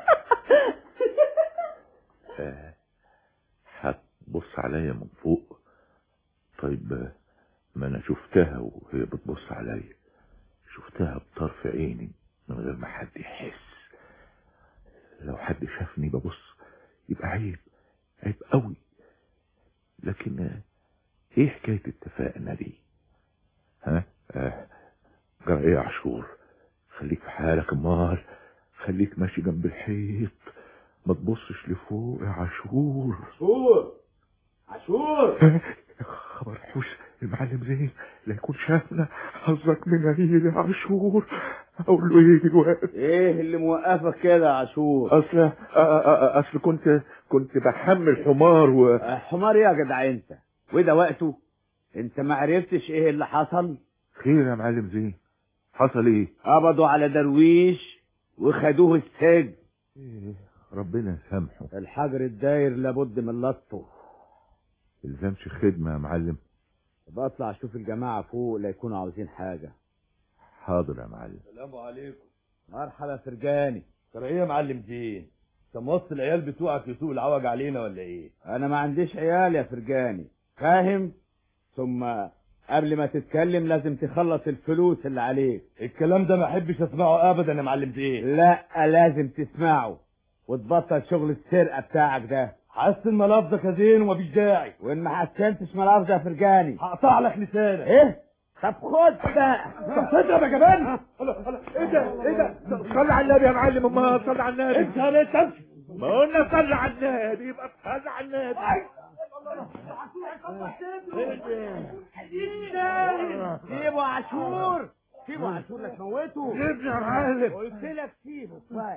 E: آه. هتبص عليا من فوق طيب آه، ما انا شفتها وهي بتبص عليا شفتها بطرف عيني من غير ما حد يحس لو حد شافني ببص يبقى عيب عيب قوي لكن آه، ايه حكاية اتفاقنا دي ها آه. جرى ايه يا عاشور خليك في حالك امال خليك ماشي جنب الحيط ما تبصش لفوق يا عاشور
B: عاشور عاشور
E: خبر حوش المعلم زين لا يكون شافنا حظك من عيد يا عاشور اقول له ايه دلوقتي
M: ايه اللي موقفك كده يا عاشور
E: اصل أ- أ- أ- اصل كنت كنت بحمل حمار و
M: حمار ايه يا جدع انت وده وقته انت ما عرفتش ايه اللي حصل
E: خير يا معلم زين حصل ايه
M: قبضوا على درويش وخدوه السجن
E: إيه، ربنا يسامحه
M: الحجر الداير لابد من لطه
E: الزمش خدمة يا معلم
M: بطلع اشوف الجماعة فوق لا يكونوا عاوزين حاجة
E: حاضر يا معلم
N: السلام عليكم
M: مرحبا فرجاني
N: ترى ايه يا معلم زين انت موصي العيال بتوعك يسوق العوج علينا ولا ايه
M: انا ما عنديش عيال يا فرجاني فاهم ثم قبل ما تتكلم لازم تخلص الفلوس اللي عليك
N: الكلام ده ما احبش اسمعه ابدا يا معلم زين
M: لا لازم تسمعه وتبطل شغل السرقة بتاعك ده
N: حسن ملفظك يا زين ومفيش داعي
M: وان ما حسنتش ملافظة يا فرجاني
N: هقطع لك لسانك
M: ايه طب خد بقى
N: طب تضرب يا جبان
E: ايه ده ايه ده صلي على النبي يا معلم امال صلي على النبي
N: انت انت امشي
E: ما قلنا صلي على النبي يبقى صلي على النبي
M: سيبه عاشور سيبه عاشور لا تموته
E: سيبني يا معلم
M: قلت لك سيبه كويس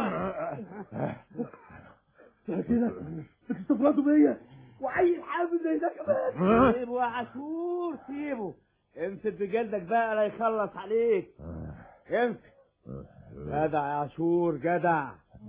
N: كده بتستفردوا بيا وعيل حامل زي ده كمان
M: سيبه يا عاشور سيبه امسك بجلدك بقى لا يخلص عليك امسك جدع يا عاشور جدع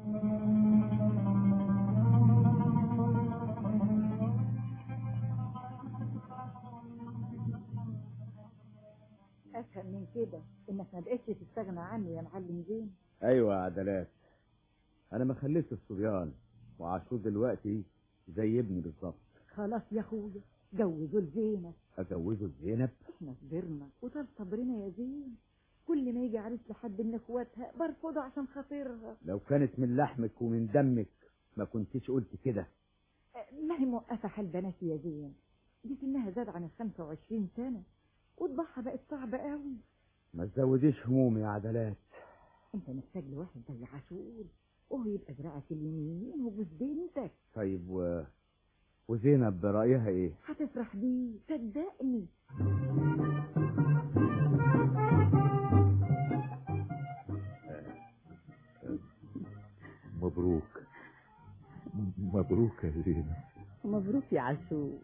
J: افهم من كده انك ما بقتش تستغنى عنه يا معلم زين
M: ايوه يا عدلات انا ما خليتش الصبيان وعاشور دلوقتي زي ابني بالظبط
J: خلاص يا اخويا جوزوا لزينب
M: ازوجه زينب
J: احنا صبرنا وطال صبرنا يا زين كل ما يجي عريس لحد من اخواتها برفضه عشان خاطرها
M: لو كانت من لحمك ومن دمك ما كنتش قلت كده
J: ما هي موقفة حال بناتي يا زين دي سنها زاد عن ال 25 سنة وطباعها بقت صعبة قوي
M: ما تزوديش همومي يا عدلات
J: انت محتاج لواحد زي عاشور وهو يبقى دراعك اليمين وجوز بنتك
M: طيب و... وزينب برأيها ايه
J: هتفرح بيه صدقني
E: مبروك مبروك يا زينب
J: مبروك يا عاشور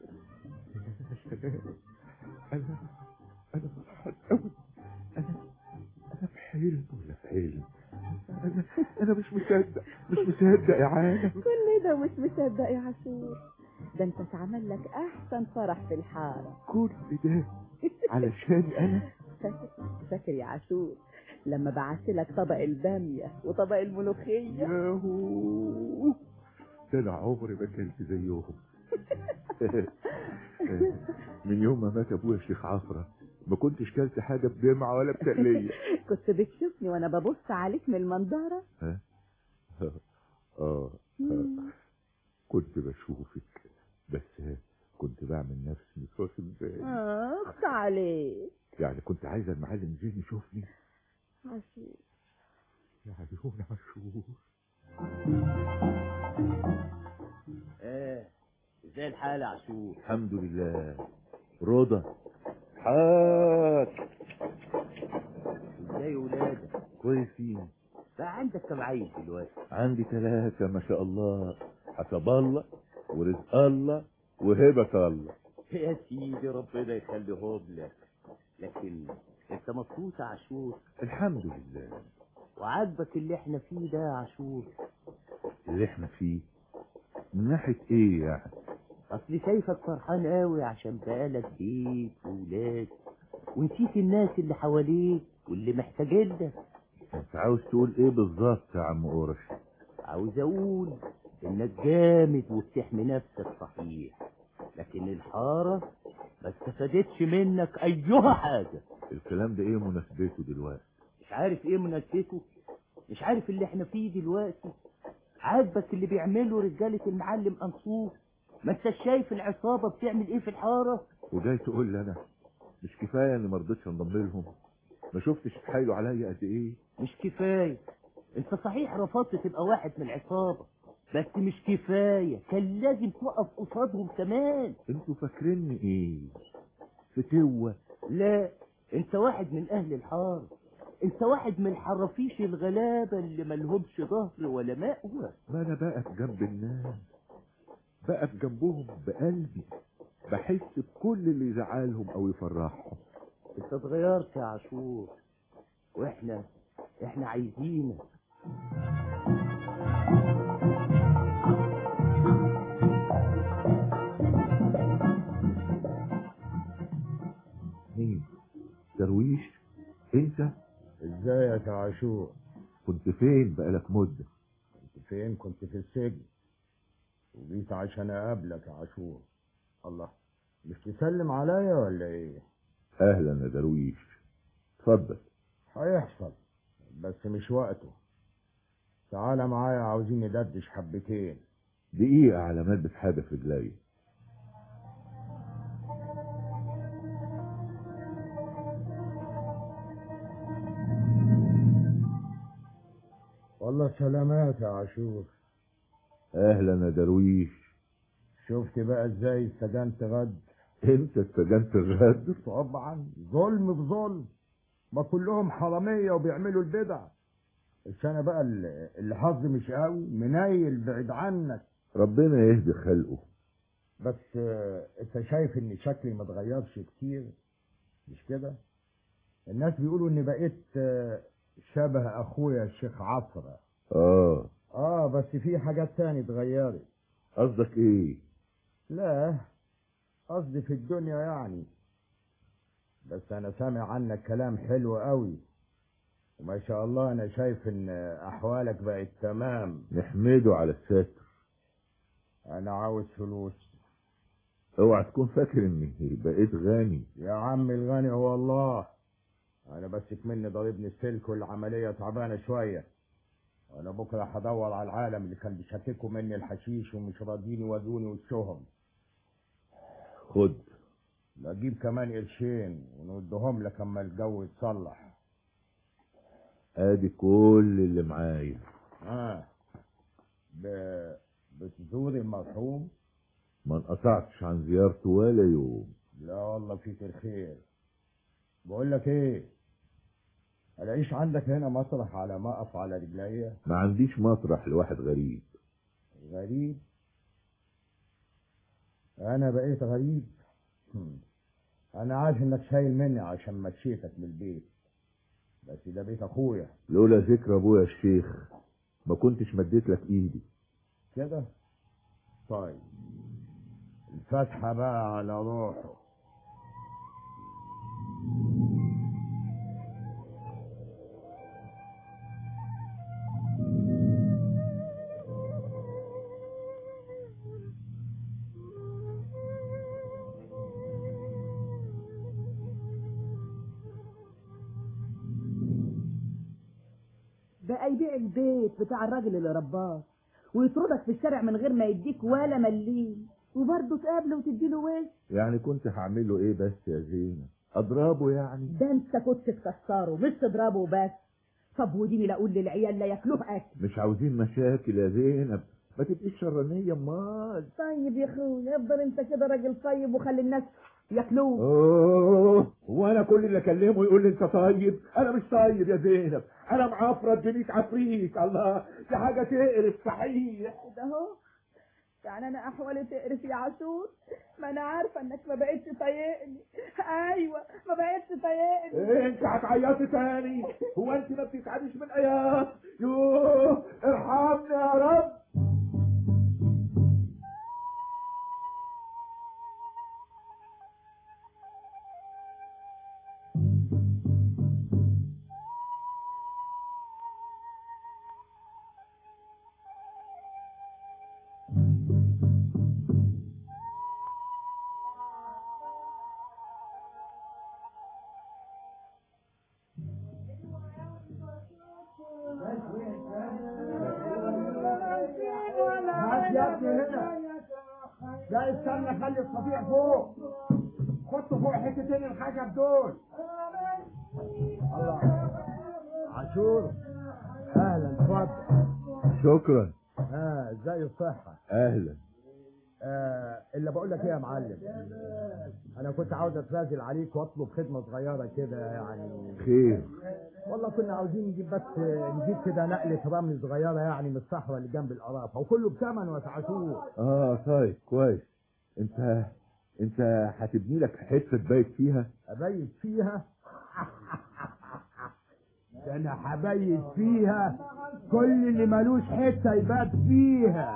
E: انا انا فرحان قوي انا انا في حلم ولا في حلم انا انا مش مصدق مش مصدق يا عالم
J: كل ده مش مصدق يا عاشور ده انت اتعمل لك احسن فرح في الحارة
E: كل ده علشان انا
J: فاكر فاكر يا عاشور لما بعت لك طبق البامية وطبق الملوخية
E: ياهو ده انا عمري ما كنت زيهم من يوم ما مات ابويا الشيخ عفرة ما كنتش كلت حاجة بدمعة ولا بتقلية
J: كنت بتشوفني وانا ببص عليك من المنظرة
E: ها؟ اه آه. كنت بشوفك بس كنت بعمل نفسي مش واخد بالي
J: اخت عليك
E: يعني كنت عايزة المعلم زين يشوفني
J: عاشور
E: يا عيون عاشور
H: ايه ازاي الحال يا عاشور
E: الحمد لله رضا حاج
H: ازاي ولادك
E: كويسين
H: بقى عندك كم عيل دلوقتي
E: عندي ثلاثة ما شاء الله حسب الله ورزق الله وهبة الله
H: يا سيدي ربنا يخليهم لك لكن انت مبسوط يا عاشور
E: الحمد لله
H: وعاجبك اللي احنا فيه ده يا عاشور
E: اللي احنا فيه من ناحية ايه يعني
H: اصلي شايفك فرحان قوي عشان بقالك بيت وولاد ونسيت الناس اللي حواليك واللي محتاجين لك
E: انت عاوز تقول ايه بالظبط يا عم قرش
H: عاوز اقول انك جامد وبتحمي نفسك صحيح لكن الحارة ما استفادتش منك ايها حاجة
E: الكلام ده ايه مناسبته دلوقتي
H: مش عارف ايه مناسبته مش عارف اللي احنا فيه دلوقتي عاجبك اللي بيعمله رجالة المعلم انصوف ما انت شايف العصابة بتعمل ايه في الحارة
E: وجاي تقول لي انا مش كفاية اني مرضتش انضم لهم ما شفتش اتحايلوا عليا قد ايه
H: مش كفاية انت صحيح رفضت تبقى واحد من العصابة بس مش كفاية كان لازم تقف قصادهم كمان
E: انتوا فاكريني ايه فتوة
H: لا انت واحد من اهل الحارة انت واحد من الحرافيش الغلابة اللي ملهمش ظهر ولا مأوى
E: ما انا بقف جنب الناس بقف جنبهم بقلبي بحس بكل اللي يزعلهم او يفرحهم
H: انت اتغيرت يا عاشور واحنا احنا عايزينك
E: مين درويش انت
B: ازيك يا عاشور
E: كنت فين بقالك مدة
B: كنت فين كنت في السجن وجيت عشان اقابلك يا عاشور الله مش تسلم عليا ولا ايه
E: اهلا يا درويش اتفضل
B: هيحصل بس مش وقته تعالى معايا عاوزين ندردش حبتين
E: دقيقة على ما البس حاجة في رجلي
B: والله سلامات يا عاشور
E: اهلا يا درويش
B: شفت بقى ازاي استجنت غد
E: انت استجنت الغد
B: طبعا ظلم بظلم ما كلهم حرامية وبيعملوا البدع بس انا بقى اللي اللي حظي مش قوي منيل بعيد عنك
E: ربنا يهدي خلقه
B: بس آه، انت شايف ان شكلي ما اتغيرش كتير مش كده الناس بيقولوا اني بقيت آه،
O: شبه اخويا الشيخ عفرة
E: اه
O: اه بس في حاجات تاني اتغيرت
E: قصدك ايه
O: لا قصدي في الدنيا يعني بس انا سامع عنك كلام حلو قوي وما شاء الله انا شايف ان احوالك بقت تمام
E: نحمده على الستر
O: انا عاوز فلوس
E: اوعى تكون فاكر اني بقيت غني
O: يا عم الغني هو الله انا بس مني ضاربني السلك والعمليه تعبانه شويه وانا بكره هدور على العالم اللي كان بيشككوا مني الحشيش ومش راضيين يودوني وشهم
E: خد
O: نجيب كمان قرشين ونودهم لك اما الجو يتصلح
E: ادي كل اللي معايا
O: اه ب... بتزور المرحوم
E: ما انقطعتش عن زيارته ولا يوم
O: لا والله فيك الخير بقول لك ايه الاقيش عندك هنا مسرح على ما اقف على رجليا
E: ما عنديش مطرح لواحد غريب
O: غريب انا بقيت غريب هم. انا عارف انك شايل مني عشان مشيتك من البيت بس ده بيت اخويا
E: لولا ذكر ابويا الشيخ ما كنتش مديت لك ايدي
O: كده طيب الفاتحه بقى على روحه
J: بقى يبيع البيت بتاع الراجل اللي رباه ويطردك في الشارع من غير ما يديك ولا مليم وبرضه تقابله وتديله وش
E: يعني كنت هعمل له ايه بس يا زينة اضربه يعني
J: ده انت كنت تكسره مش تضربه بس طب وديني لا اقول للعيال لا ياكلوه اكل
E: مش عاوزين مشاكل يا زينب ما تبقيش شرانية امال
J: طيب يا اخويا افضل انت كده راجل طيب وخلي الناس ياكلوه
E: اوه وانا كل اللي اكلمه يقول لي انت طيب انا مش طيب يا زينب انا معفرت بنيت عفريت الله دي حاجه تقرف صحيح
J: ده اهو يعني انا احوالي تقرف يا عاشور ما انا عارفه انك ما بقتش طايقني ايوه ما بقتش طايقني
E: إيه انت هتعيطي تاني هو انت ما بتتعبيش من ايام يوه ارحمني يا رب
K: هات يا ابني هنا لا استنى خلي الصفيح فوق حط فوق حتتين الخشب دول الله
O: عاشور اهلا اتفضل
E: شكرا
O: اه ازاي الصحه
E: اهلا
O: آه اللي بقول لك ايه يا معلم انا كنت عاوز اتنازل عليك واطلب خدمه صغيره كده يعني
E: خير
O: والله كنا عاوزين نجيب بس نجيب كده نقله رمل صغيره يعني من الصحراء اللي جنب القرافه وكله بثمن وسعشور
E: اه طيب كويس انت انت هتبني لك حته تبيت فيها
O: ابيت فيها ده انا هبيت فيها كل اللي ملوش حته يبات فيها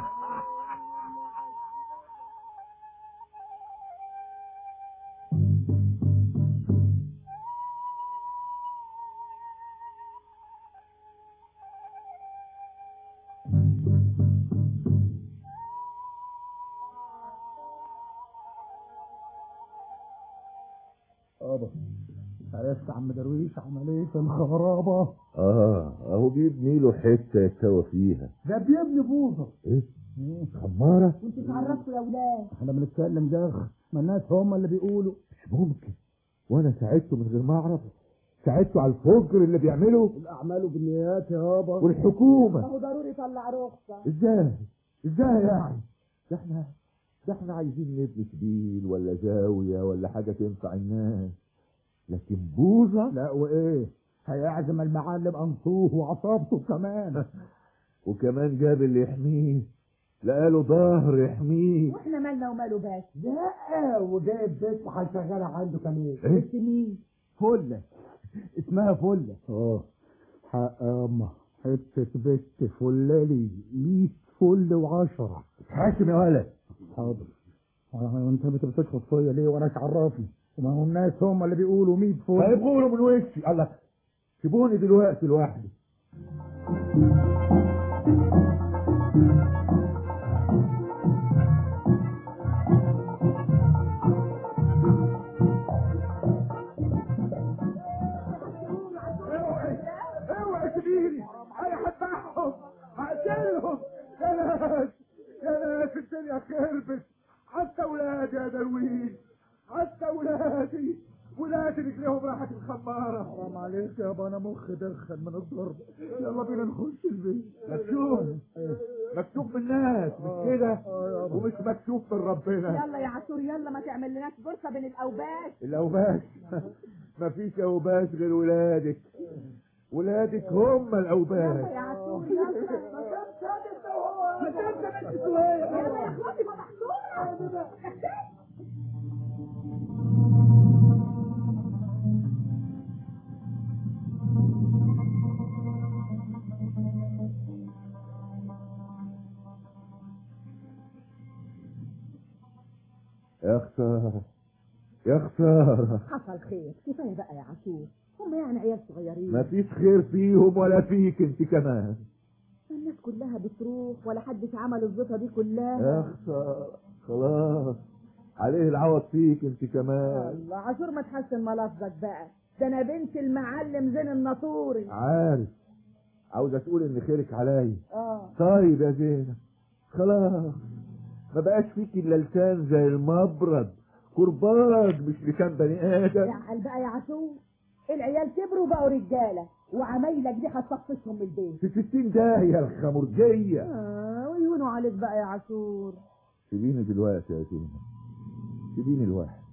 K: ابا عرفت عم درويش عملية الخرابة
E: اه اهو بيبني له حته يتسوى فيها
K: ده بيبني بوظة
E: ايه خماره
J: وانتوا تعرفوا يا ولاد
K: احنا بنتكلم ده ما الناس هم اللي بيقولوا
E: مش ممكن وانا ساعدته من غير ما اعرف ساعدته على الفجر اللي بيعمله
K: الاعمال بالنيات يابا
E: والحكومه
J: هو ضروري يطلع رخصه
E: ازاي ازاي يعني ده احنا ده احنا عايزين نبني سبيل ولا زاويه ولا حاجه تنفع الناس لكن بوظه
K: لا وايه هيعزم المعلم انصوه وعصابته كمان
E: وكمان جاب اللي يحميه لقاله ظهر يحميه
J: واحنا مالنا وماله بس
K: لا وجايب بنت هيشغلها عنده كمان
E: ايه
J: مين
K: فله اسمها فله
E: اه
P: حق ياما حتة بنت فلالي مية فل وعشرة
K: حاكم يا ولد
P: حاضر آه، انت بت- بتشخط فيا ليه وانا عرفني وما هو الناس هم اللي بيقولوا 100 فل
K: طيب قولوا من وشي الله سيبوني دلوقتي لوحدي اوعي اوعي سيبيني انا هذبحهم هقتلهم يا ناس يا ناس الدنيا خربت حتى ولادي يا درويش حتى ولادي ولادي رجليهم راحت الخمارة
P: حرام عليك يابا انا مخي دخن من الضرب يلا بينا نخش البيت
K: مكشوف مكشوف من الناس مش كده ومش مكشوف من ربنا
J: يلا يا عاشور يلا ما تعمل لناش فرصة بين الأوباش
K: الاوباش مفيش اوباش غير ولادك ولادك هم الاوباش
J: يا عاشور يلا ما تنسى بنت شوية يلا يا اخواتي ما محصورة
K: يا خسارة يا خسارة
J: حصل خير كفاية بقى يا عاشور هم يعني عيال صغيرين
K: مفيش خير فيهم ولا فيك انت كمان
J: الناس كلها بتروح ولا حدش عمل الزيطة دي كلها
K: يا خسارة خلاص عليه العوض فيك انت كمان
J: الله عاشور ما تحسن ملفظك بقى ده انا بنت المعلم زين الناطوري
K: عارف عاوزة تقول ان خيرك عليا
J: اه
K: طيب يا زينب خلاص ما بقاش فيك الا لسان زي المبرد كرباج مش لسان بني ادم
J: اعقل بقى يا عاشور العيال كبروا وبقوا رجالة وعمايلك دي هتطفشهم من البيت
K: في ستين داهية الخمرجية
J: اه ويهونوا عليك بقى يا عاشور
K: سيبيني دلوقتي يا زينب سيبيني الواحد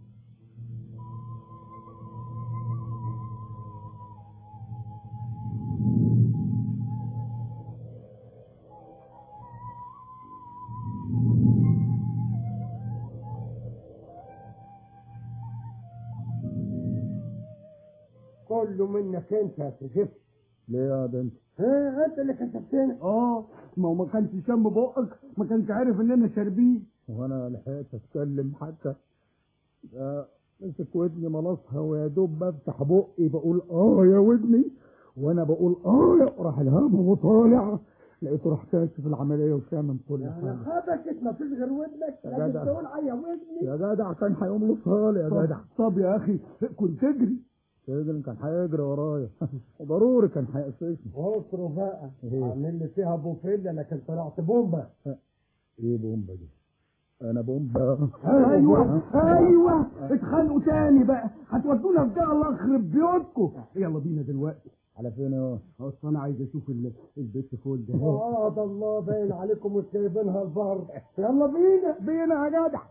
N: كله منك انت يا سجف
P: ليه يا بنت
N: ها انت اللي كسبتنا
P: اه ما هو ما كانش شم بقك ما كانش عارف اننا شاربين وانا لحقت اتكلم حتى ده مسك ودني ملصها ويا دوب بفتح بقي بقول اه يا ودني وانا بقول اه راح الهام وطالع لقيته راح كاشف العمليه وشامم كل
N: انا
P: حاجه
N: خبشت ما فيش غير ودنك
P: يا
N: لازم
P: جدع.
N: تقول يا ودني
P: يا جدع كان هيقوم له صالح يا
N: طب-
P: جدع
N: طب يا اخي كنت تجري
P: سيدنا كان هيجري ورايا ضروري كان هيقفشني
N: اصرف بقى
P: إيه؟
N: عامل لي فيها بوفيل انا كنت طلعت بومبا
P: ايه بومبا دي انا بومبا
N: ايوه ايوه اتخانقوا تاني بقى هتودونا في ده الله يخرب بيوتكم يلا بينا دلوقتي
P: على فين اهو
N: اصل انا عايز اشوف ال- البيت فول ده
P: آه،
N: اه ده الله باين عليكم وسايبينها البر يلا بينا بينا يا جدع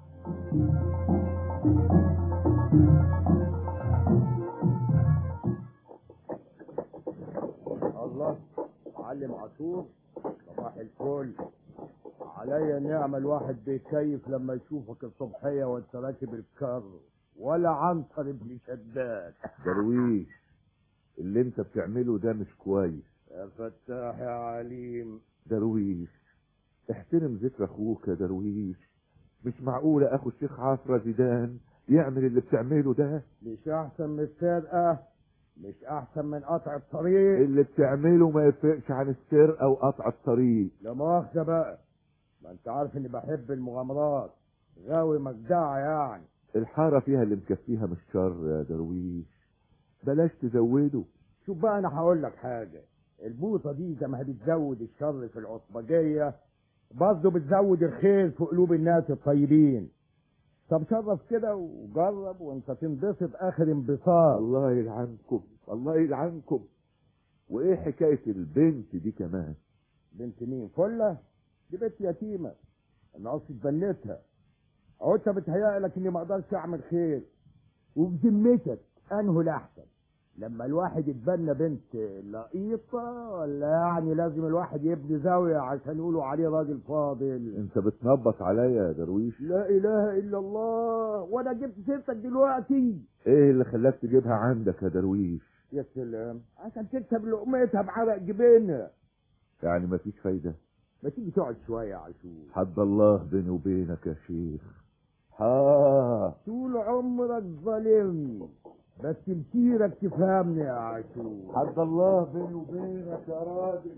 K: الله معلم عاشور صباح الفل عليا نعمة الواحد بيتكيف لما يشوفك الصبحية وانت راكب الكر ولا عنتر ابن شداد
D: درويش اللي انت بتعمله ده مش كويس
K: يا فتاح يا عليم
D: درويش احترم ذكر اخوك يا درويش مش معقولة اخو الشيخ عفرة زيدان يعمل اللي بتعمله ده
K: مش احسن من السرقة مش احسن من قطع الطريق
D: اللي بتعمله ما يفرقش عن السرقة وقطع الطريق
K: لا مؤاخذة بقى ما انت عارف اني بحب المغامرات غاوي مجدعة يعني
D: الحارة فيها اللي مكفيها من الشر يا درويش بلاش تزوده
K: شوف بقى انا هقول لك حاجة البوطة دي زي ما هي بتزود الشر في العصبجية برضه بتزود الخير في قلوب الناس الطيبين طب شرف كده وجرب وانت تنبسط اخر انبساط
D: الله يلعنكم الله يلعنكم وايه حكاية البنت دي كمان
K: بنت مين فلة دي بنت يتيمة انا قصدي بنتها اهو انت بتهيألك اني ما اقدرش اعمل خير وبذمتك انه الاحسن لما الواحد يتبنى بنت لقيطة ولا يعني لازم الواحد يبني زاوية عشان يقولوا عليه راجل فاضل
D: انت بتنبط عليا يا درويش
K: لا اله الا الله وانا جبت سيرتك دلوقتي
D: ايه اللي خلاك تجيبها عندك يا درويش
K: يا سلام عشان تكسب لقمتها بعرق جبينها
E: يعني مفيش فايدة
K: ما تيجي تقعد شوية يا عاشور
E: حد الله بيني وبينك يا شيخ
K: ها طول عمرك ظالمني بس مسيرك تفهمني يا عاشور
E: حد الله بيني وبينك يا راجل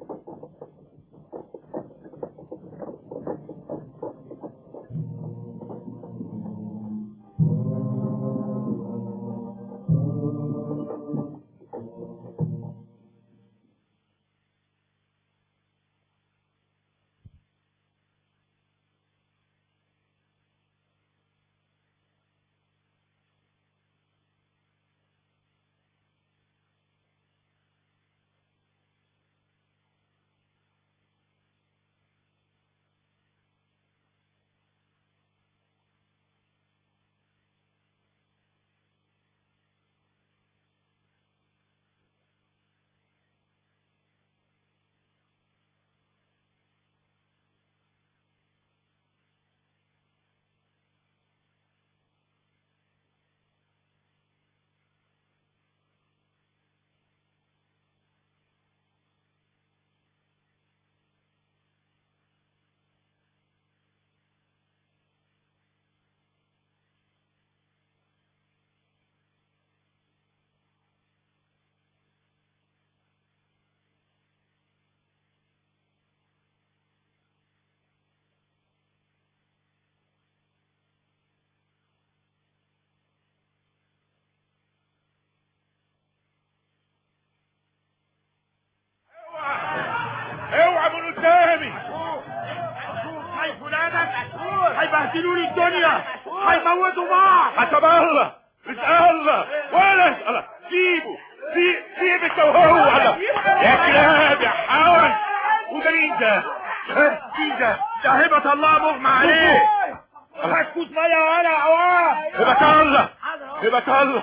B: اوعى من قدامي شايف ولادك هيبهدلوا لي الدنيا هيموتوا بعض حسب الله اسال الله ولا اسال سيبه سيب سيب انت وهو الله يا كلاب يا حاول وده مين ده؟ ها؟ مين ده؟ ده هبة الله مغمى عليه هتفوت ميه وانا عوام هبة الله هبة الله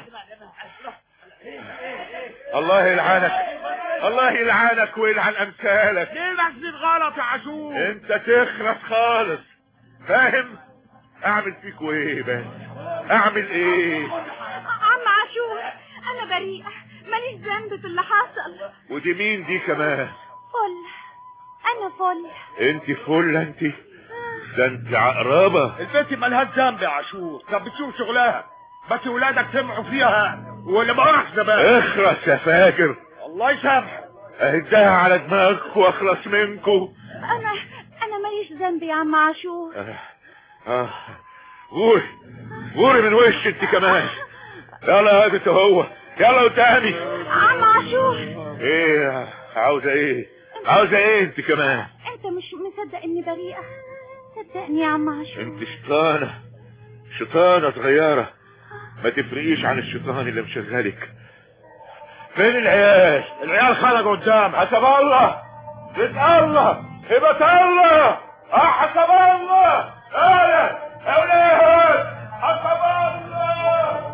B: الله يلعنك الله يلعنك ويلعن امثالك ليه بحسب غلط يا عاشور انت تخرس خالص فاهم اعمل فيك ايه بس اعمل ايه
G: عم عاشور انا بريئة ماليش ذنب في اللي حصل
B: ودي مين دي كمان
G: فل انا فل
B: انت فل انت ده انت عقربة البنت مالهاش ذنب يا عاشور كانت بتشوف شغلها بس ولادك سمعوا فيها واللي ما راح زمان اخرس يا فاجر الله يسامحك اهدها على دماغك واخلص منكو
G: انا انا ماليش ذنب يا عم عاشور
B: اه اه غوري غوري من وش انت كمان يلا يا انت هو يلا قدامي
G: عم عاشور
B: ايه عاوزه ايه عاوزه ايه انت كمان
G: انت مش مصدق اني بريئة صدقني يا عم عاشور
B: انت شيطانة شيطانة صغيرة ما تفرقيش عن الشيطان اللي مشغلك فين العيال العيال خرجوا قدام حسب الله رزق الله هبة الله اه حسب الله ايه اولاد حسب الله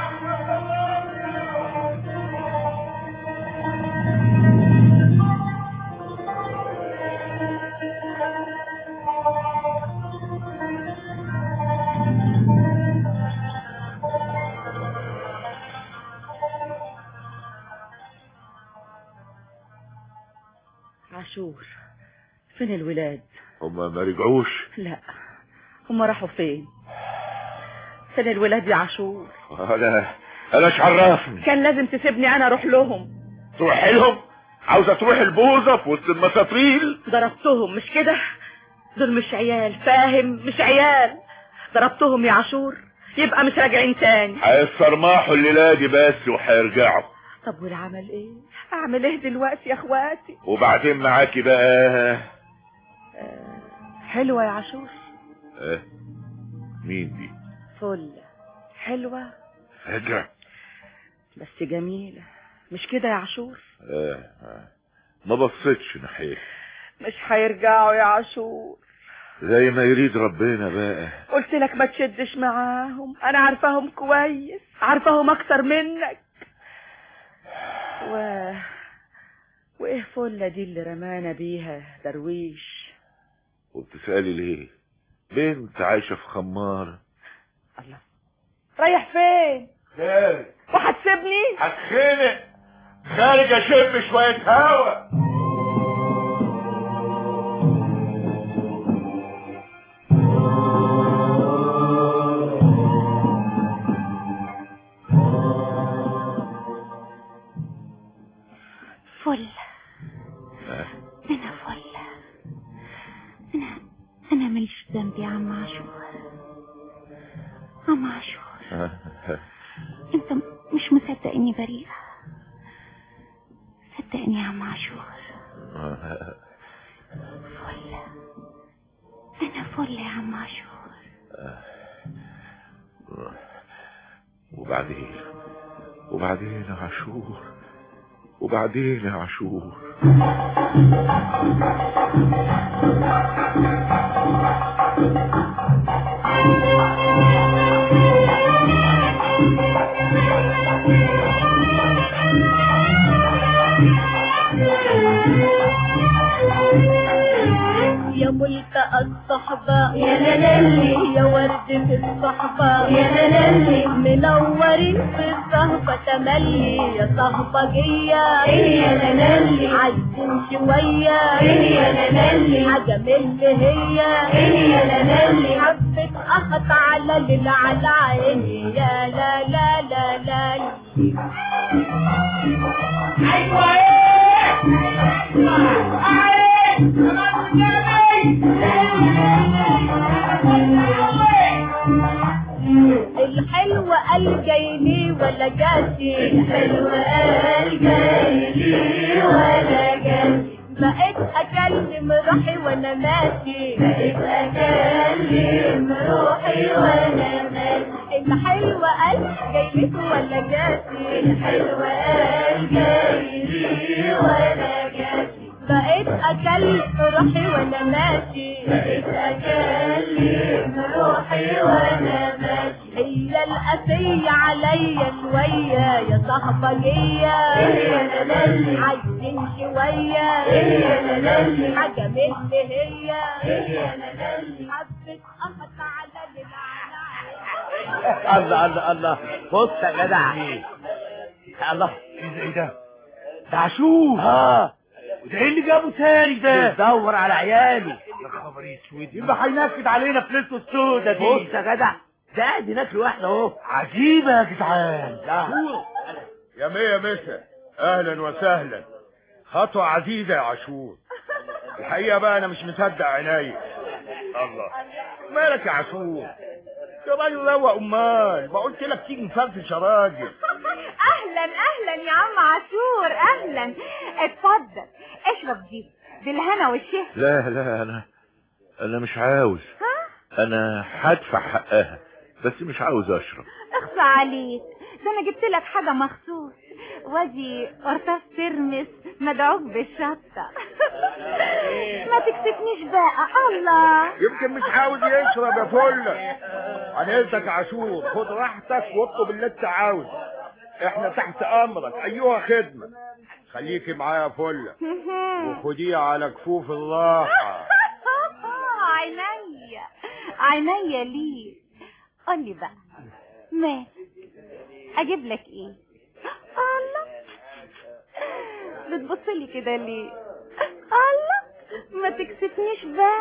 Q: عاشور فين الولاد
B: هما ما رجعوش
Q: لا هما راحوا فين فين الولاد يا عاشور
B: انا انا ايش عرفني
Q: كان لازم تسيبني انا اروح لهم
B: تروح لهم عاوزه تروح البوظه في وسط المساطيل
Q: ضربتهم مش كده دول مش عيال فاهم مش عيال ضربتهم يا عاشور يبقى مش راجعين تاني
B: هيصرمحوا الليله دي بس وهيرجعوا
Q: طب والعمل ايه اعمل ايه دلوقتي يا اخواتي
B: وبعدين معاكي بقى
Q: حلوة يا عاشور
B: اه مين دي
Q: فل حلوة
B: فجأة
Q: بس جميلة مش كده يا عاشور
B: اه اه ما بصيتش ناحيتها
Q: مش هيرجعوا يا عاشور
B: زي ما يريد ربنا بقى
Q: قلت لك ما تشدش معاهم انا عارفاهم كويس عارفاهم اكتر منك و وايه فلة دي اللي رمانا بيها درويش
B: وبتسألي ليه بنت عايشة في خمارة
Q: رايح فين
B: خارج
Q: وهتسيبني
B: هتخنق خارج اشم شوية هوا
R: فل انا فل انا انا ماليش ذنب يا عم عاشور عم عاشور انت مش مصدق اني بريئة صدقني يا عم عاشور فل انا فل يا عم عاشور
E: وبعدين وبعدين يا عاشور وبعدين يا عاشور
I: يا ملتقى الصحبة يا لالي يا ورد في الصحبة يا لالي منورين في الصحبة تملي يا صهبجية يا لالي عايزين شوية يا لالي حاجة من اللي هي يا لالي حبة أخت على اللي على عيني يا لا لا لا لا أيوة الحلو قال جايلي ولا جاتي الحلو قال جايلي ولا جاتي بقيت اكلم روحي وانا ماشي بقيت اكلم روحي وانا ماشي الحلو قال جايلك ولا جاتي الحلو قال جايلي ولا جاتي بقيت اكلم روحي وانا ماشي بقيت اكلم روحي وانا ماشي هي القاسية عليا شوية يا صاحبجية يا لالي عايزين شوية يا لالي حاجة من اللي هي يا لالي حبة قمت على
M: الله الله الله بص يا جدع الله
B: ايه ده ده عاشور
M: اه
B: ده ايه اللي جابه تاني ده
M: بتدور على عيالي
B: يا خبر اسود يبقى هينكد علينا في ليلته السودة دي
M: بص يا جدع ده قاعد هناك لوحده اهو
B: عجيبة يا جدعان
M: عاشور
B: يا مية مسا اهلا وسهلا خطوة عزيزة يا عاشور الحقيقة بقى انا مش مصدق عينيا الله مالك يا عاشور يا راجل روق امال ما قلت لك تيجي نفرفش يا راجل
S: اهلا اهلا يا عم عاشور اهلا اتفضل اشرب دي بالهنا والشهر
E: لا لا انا انا مش عاوز انا هدفع حقها بس مش عاوز اشرب
S: اخفى عليك ده انا جبت لك حاجة مخصوص وادي قرطاس ترمس مدعوك بالشطة ما تكسفنيش بقى الله
B: يمكن مش عاوز يشرب يا فلة هنقلتك يا عاشور خد راحتك واطلب اللي انت عاوزه احنا تحت امرك ايها خدمة خليكي معايا يا فلة وخديه على كفوف الراحة
S: عينيا عينيا ليه قولي بقى ما اجيب لك ايه الله بتبصلي كده ليه الله ما تكسفنيش بقى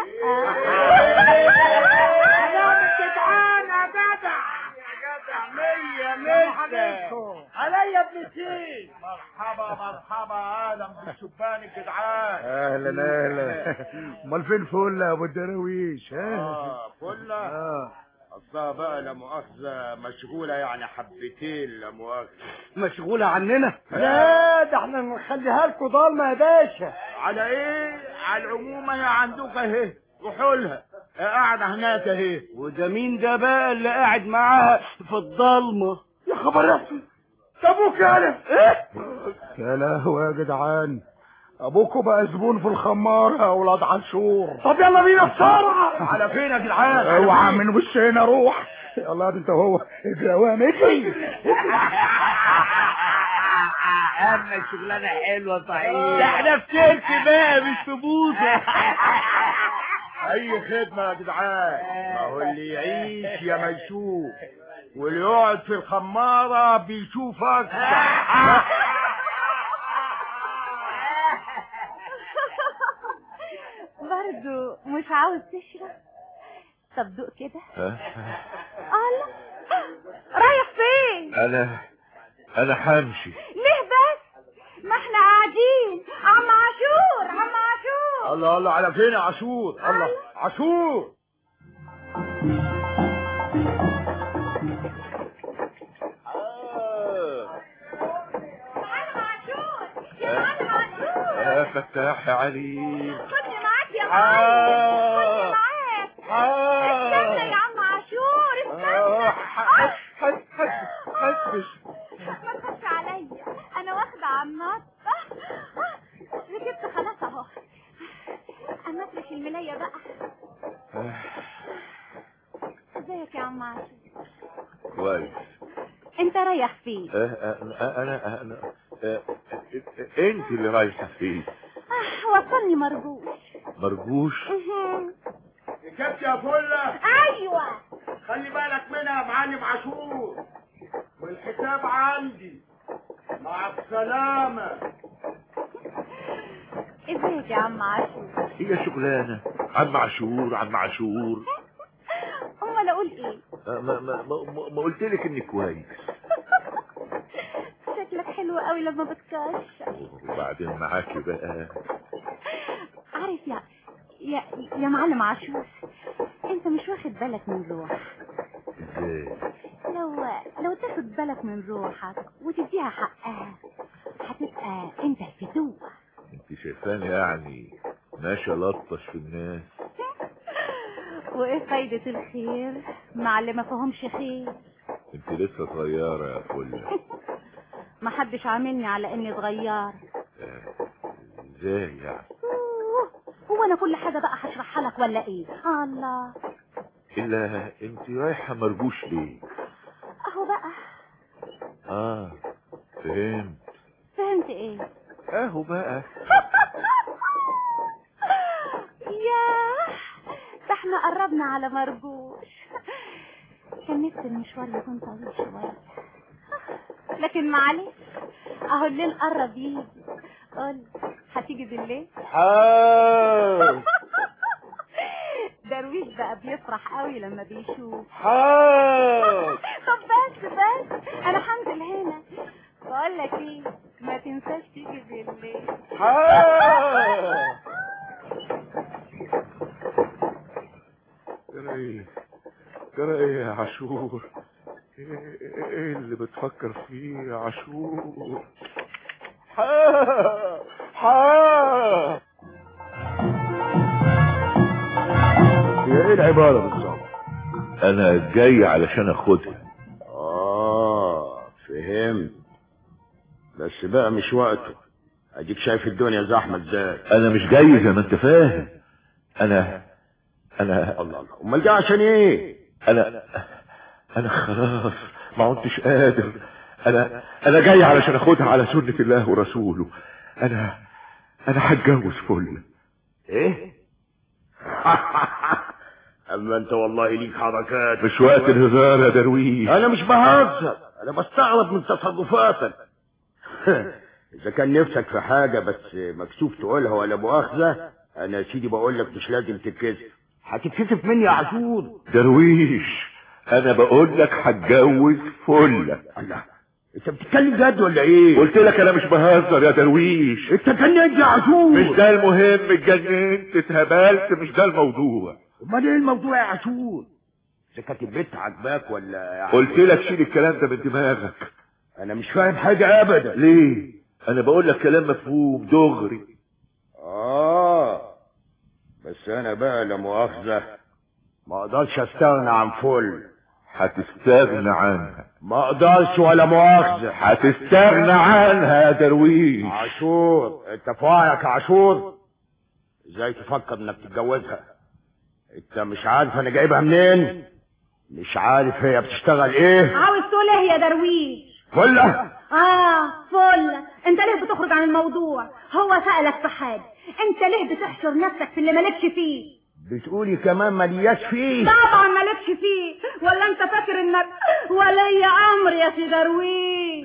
B: مية مية عليا ابن سيد مرحبا مرحبا اهلا بالشبان الجدعان
K: اهلا اهلا امال فين فله يا ابو الدراويش ها
B: اه فلة
K: اه
B: اصلها بقى لا مؤاخذة مشغولة يعني حبتين لا مؤاخذة
N: مشغولة عننا لا ده احنا نخليها لكم ضلمة يا باشا
B: على ايه على العموم هي عندك اهي روحوا لها قاعدة هناك اهي
N: وده مين ده بقى اللي قاعد معاها في الضلمة
K: يا خبر اسود ده ابوك يالا ايه يا لهوي يا جدعان ابوكوا بقى زبون في الخمار يا اولاد عاشور
N: طب يلا بينا بسرعة
B: على فين يا جدعان
K: اوعى من وشنا روح يلا انت وهو اجري يا وام اجري
M: اما الشغلانه حلوه صحيح
N: ده احنا في سلك بقى مش في بوسه
B: اي خدمة يا جدعان ما هو اللي يعيش يا ما يشوف واللي يقعد في الخمارة بيشوف اكتر
S: برضو مش عاوز تشرب طب دوق كده
E: ها؟
S: الله رايح فين
E: انا انا همشي
S: ليه بس ما احنا قاعدين عم عاشور عم عاشور
B: الله الله على فين يا عاشور الله عاشور
E: يا فتاح يا عليم
S: خدني معاك يا
E: آه.
S: معاك خدني معاك استنى يا عم عاشور
E: آه،
S: استنى
E: حس حس حسبش
S: ما تخافش عليا انا واخده عمات ركبت خلاص اهو اما افرش الملايه بقى ازيك يا عم عاشور
E: كويس
S: انت رايح فين
E: آه، آه، انا انا آه، انت اللي رايحه فين
S: آه، وصلني مرجوش
E: مرجوش
B: ركبت يا فله
S: ايوه
B: خلي بالك منها يا معلم عاشور والحساب عندي مع السلامة
S: ازيك يا عم عاشور
E: هي شغلانه عم عاشور عم عاشور
S: امال اقول ايه
E: آه، ما ما ما, ما- ما قلت لك اني كويس
S: شكلك حلو قوي لما بتكشر
E: وبعدين معاكي بقى
S: عارف يا يا يا معلم عاشور انت مش واخد بالك من روح
E: ازاي
S: لو لو تاخد بالك من روحك وتديها حقها هتبقى انت الفتوة
E: انت شايفاني يعني ماشي لطش في الناس
S: وايه فايدة الخير مع اللي ما فهمش خير
E: انت لسه صغيره يا فله
S: ما حدش عاملني على اني صغير
E: ازاي يعني
S: أوه، هو انا كل حاجة بقى هشرحها لك ولا ايه الله
E: الا انت رايحه مرجوش ليه
S: اهو بقى
E: اه فهمت
S: فهمت ايه
E: اهو بقى
S: ياه ده احنا قربنا على مرجوش كان نفسي المشوار يكون طويل شوية لكن معلش اهو الليل قرب يجي قول هتيجي بالليل
E: حاضر
S: درويش بقى بيفرح قوي لما بيشوف
E: حاضر
S: طب بس بس انا هنزل هنا بقول لك ايه ما تنساش تيجي بالليل
E: حاضر ترى ايه ترى ايه يا عاشور ايه إيه اللي بتفكر فيه يا عاشور حاضر حاضر
L: هي ايه العبارة بالظبط
E: انا جاي علشان اخدها
B: اه فهمت بس بقى مش وقته اديك شايف الدنيا زحمة ازاي
E: انا مش جاي زي ما انت فاهم انا انا
B: الله الله امال ده عشان ايه
E: انا انا خلاص ما عدتش قادر انا انا جاي علشان اخدها على سنة الله ورسوله انا انا هتجوز فل
B: ايه اما انت والله ليك حركات
E: مش وقت الهزار يا درويش
B: انا مش بهزر انا بستغرب من تصرفاتك اذا كان نفسك في حاجة بس مكسوف تقولها ولا مؤاخذة انا يا سيدي بقول لك مش لازم تتكسف هتتكسف مني يا عاشور
E: درويش انا بقول لك هتجوز فل
B: الله انت بتتكلم جد ولا ايه
E: قلت لك انا مش بهزر يا درويش
B: انت جننت يا عاشور
E: مش ده المهم اتجننت اتهبلت مش ده الموضوع
B: امال ايه الموضوع يا عاشور اذا كانت البنت عجباك ولا يعني
E: قلت لك شيل الكلام ده من دماغك
B: انا مش فاهم حاجة ابدا
E: ليه انا بقول لك كلام مفهوم دغري
B: اه بس انا بقى لا مؤاخذة ما اقدرش استغنى عن فل
E: هتستغنى عنها
B: ما اقدرش ولا مؤاخذة
E: هتستغنى عنها يا درويش
B: عاشور انت في وعيك يا عاشور ازاي تفكر انك تتجوزها انت مش عارف انا جايبها منين مش عارف هي بتشتغل ايه
S: عاوز تقول ايه يا درويش
B: ولا
S: اه فل انت ليه بتخرج عن الموضوع هو سألك في حاجة انت ليه بتحشر نفسك في اللي مالكش فيه
B: بتقولي كمان ملياش فيه
S: طبعا مالكش فيه ولا انت فاكر انك ولي امر يا سي درويش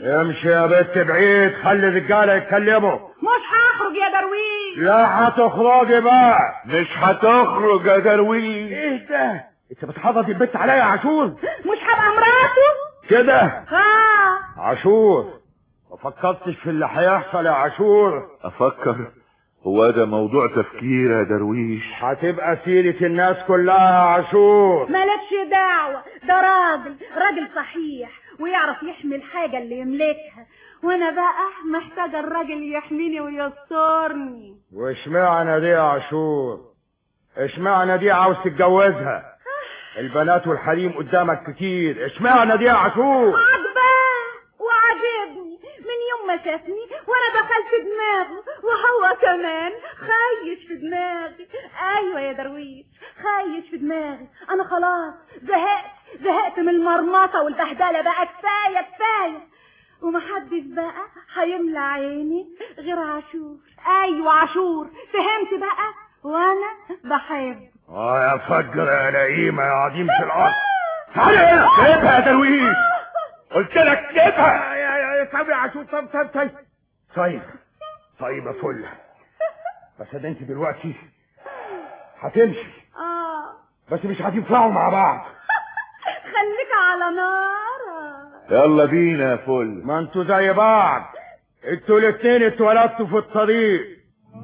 B: امشي يا بنت بعيد خلي الرجاله يتكلموا
G: مش هخرج يا درويش
B: لا هتخرجي بقى
E: مش هتخرج يا درويش
B: ايه ده انت بتحفظي البنت عليا يا عاشور
G: مش هبقى مراته
B: كده
G: ها
B: عاشور ما فكرتش في اللي هيحصل يا عاشور
E: افكر هو ده موضوع تفكير يا درويش
B: هتبقى سيرة الناس كلها يا عاشور
G: مالكش دعوة ده راجل راجل صحيح ويعرف يحمي الحاجة اللي يملكها وانا بقى محتاجة الراجل يحميني ويسترني
B: واشمعنى دي يا عاشور اشمعنى دي عاوز تتجوزها البنات والحريم قدامك كتير اشمعنى دي يا عاشور
G: عجباه وعجبني من يوم ما شافني وانا دخلت دماغه وهو كمان خايش في دماغي ايوه يا درويش خايش في دماغي انا خلاص زهقت زهقت من المرمطه والبهدله بقى كفايه كفايه ومحدش بقى هيملى عيني غير عاشور ايوه عاشور فهمت بقى وانا بحب
B: اه يا فجر يا لئيمة يا عظيمة الأرض تعالى هنا سيبها يا درويش قلت لك سيبها يا يا يا طب يا عاشور طب طب طيب طيب طيب يا فل بس ده انت دلوقتي هتمشي
G: اه
B: بس مش هتنفعوا مع بعض
G: خليك على نار
E: يلا بينا يا فل
B: ما انتوا زي بعض انتوا الاتنين اتولدتوا في الطريق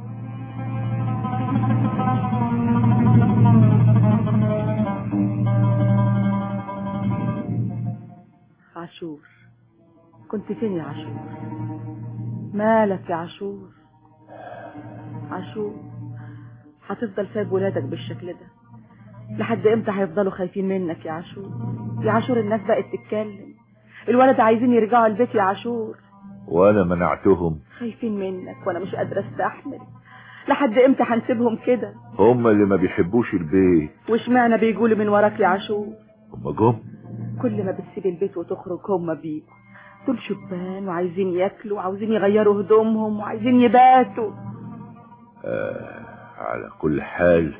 Q: عاشور كنت فين يا عاشور مالك يا عاشور عاشور هتفضل سايب ولادك بالشكل ده لحد امتى هيفضلوا خايفين منك يا عاشور يا عاشور الناس بقت تتكلم الولد عايزين يرجعوا البيت يا عاشور
E: وانا منعتهم
Q: خايفين منك وانا مش قادره استحمل لحد امتى هنسيبهم كده
E: هم اللي ما بيحبوش البيت
Q: واشمعنى بيجولي من وراك يا عاشور
E: هم جم
Q: كل ما بتسيب البيت وتخرج هم بيجوا دول شبان وعايزين ياكلوا وعاوزين يغيروا هدومهم وعايزين يباتوا
E: آه على كل حال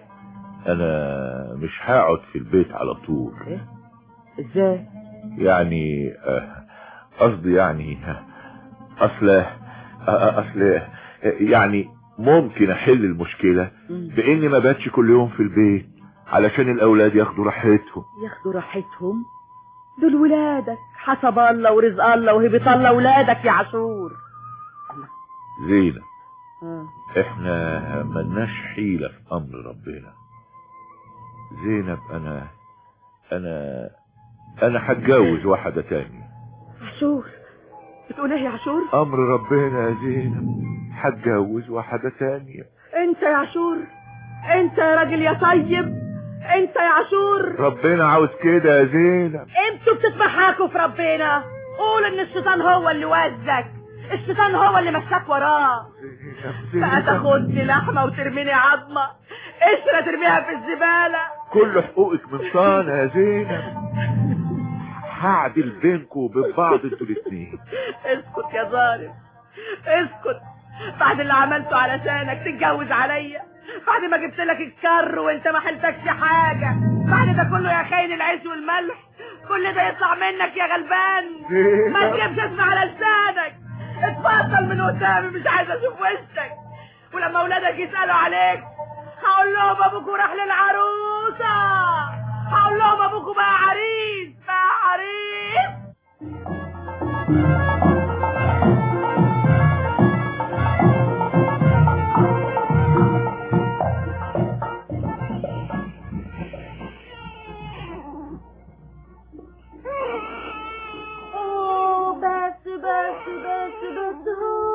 E: انا مش هقعد في البيت على طول
Q: إيه؟ ازاي
E: يعني آه، قصدي يعني آه، اصل آه، اصل آه، يعني ممكن احل المشكلة باني ما باتش كل يوم في البيت علشان الاولاد ياخدوا راحتهم
Q: ياخدوا راحتهم دول ولادك حسب الله ورزق الله وهبة الله ولادك يا عاشور
E: زينة
Q: آه.
E: احنا ملناش حيلة في امر ربنا زينب انا انا انا هتجوز واحدة تانية
Q: عاشور بتقول ايه يا عاشور
E: امر ربنا يا زينب هتجوز واحدة تانية
Q: انت يا عاشور انت يا راجل يا طيب انت يا عاشور
E: ربنا عاوز كده يا زينب
Q: انتوا بتتمحاكوا في ربنا قول ان الشيطان هو اللي وزك الشيطان هو اللي مشاك وراه بقى تاخدني لحمه وترميني عظمه قشره ترميها في الزباله
E: كل حقوقك من صانع يا زينب هعدل بينكم وبين بعض انتوا الاتنين
Q: اسكت يا ظالم اسكت بعد اللي عملته علشانك تتجوز عليا بعد ما جبت لك الكر وانت ما حلتكش حاجه بعد ده كله يا خاين العيش والملح كل ده يطلع منك يا غلبان ما تجيبش اسم على لسانك اتفضل من قدامي مش عايز اشوف وشك ولما اولادك يسالوا عليك هقول لهم ابوكوا راح للعروسه هقول لهم ابوكوا بقى عريس بقى عريس
G: أوه، بس بس بس بس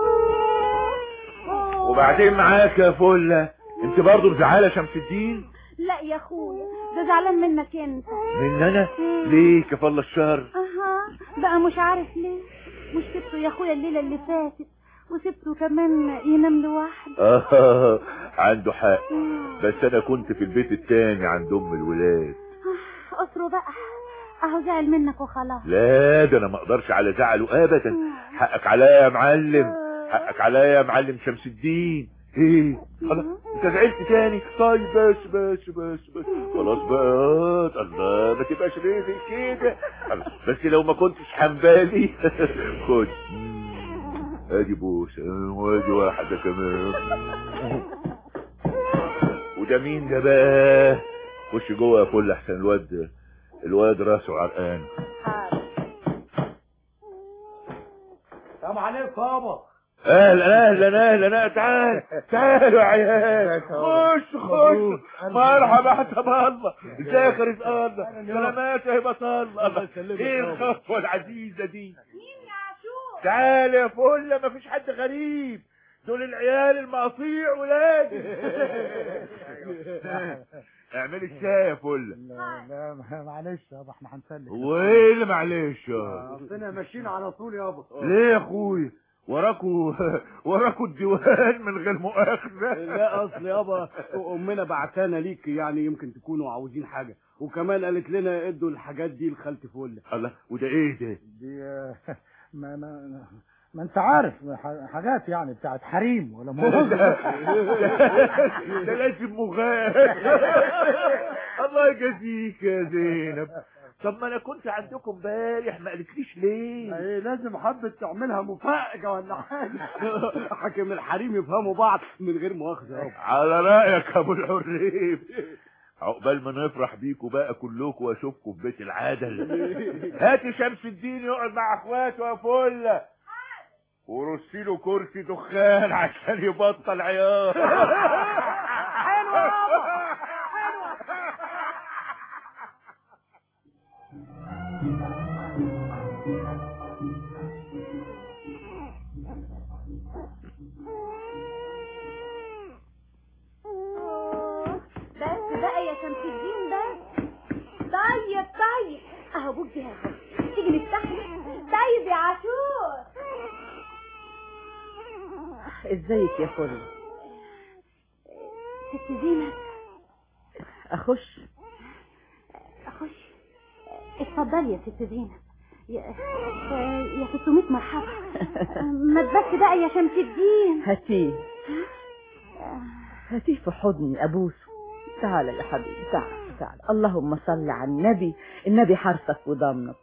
G: أوه.
E: وبعدين معاك يا فلة انت برضه مزعلة شمس الدين
G: لا يا اخويا ده زعلان منك انت
E: من انا ليه كفل الشهر
G: اها بقى مش عارف ليه مش سبته يا اخويا الليله اللي فاتت وسبته كمان ينام لوحده
E: آه عنده حق بس انا كنت في البيت التاني عند ام الولاد
G: اسره بقى اهو زعل منك وخلاص
E: لا ده انا ما اقدرش على زعله ابدا حقك عليا يا معلم حقك عليا يا معلم شمس الدين ايه خلاص انت زعلت تاني طيب بس بس بس بس خلاص بقى الله ما تبقاش ريزي كده خلاص، بس لو ما كنتش حنبالي خد ادي بوسه وادي واحده كمان وده مين ده بقى خش جوه يا فل احسن الواد الواد راسه عرقان
N: السلام عليكم يابا
E: اهلا اهلا اهلا تعال تعالوا يا عيال خش خش مرحبا حسب الله ازيك يا رزق الله سلامات يا هبه الله الله ايه الخطوه العزيزه دي تعال يا فله ما فيش حد غريب دول العيال المقاطيع ولادي اعملي الشاي يا فله
N: لا لا معلش يابا احنا هنسلك
E: وايه اللي معلش يا
N: اصلنا ماشيين على طول يابا
E: ليه يا اخويا وراكوا وراكوا الديوان من غير مؤاخذه
N: لا اصل يابا امنا بعتانا ليك يعني يمكن تكونوا عاوزين حاجه وكمان قالت لنا ادوا الحاجات دي لخالتي فله
E: الله وده ايه ده
N: دي ما ما ما انت عارف حاجات يعني بتاعت حريم ولا
E: ده لازم مغاد الله يجازيك يا زينب طب ما انا كنت عندكم امبارح ما قالتليش ليه
N: ايه لازم حبت تعملها مفاجأة ولا حاجة حاكم الحريم يفهموا بعض من غير مؤاخذة يابا
E: على رايك يا ابو الحريم عقبال ما نفرح بيكوا بقى كلكوا واشوفكوا في بيت العدل هاتي شمس الدين يقعد مع اخواته يا فله ورصي له كرسي دخان عشان يبطل عيار
I: حلوة
G: بس بقى يا شمس الدين بس طيب طيب اهو ابوك دي اهو تيجي نفتحها طيب يا عاشور
Q: ازيك يا فل
G: ست زينب
Q: اخش
G: اخش اتفضلي يا ست زينب يا يا 600 مرحبا ما تبس بقى يا شمس الدين
Q: هاتيه هاتيه في حضني ابوسه تعال يا حبيبي تعال تعال اللهم صل على النبي النبي حرصك وضمنك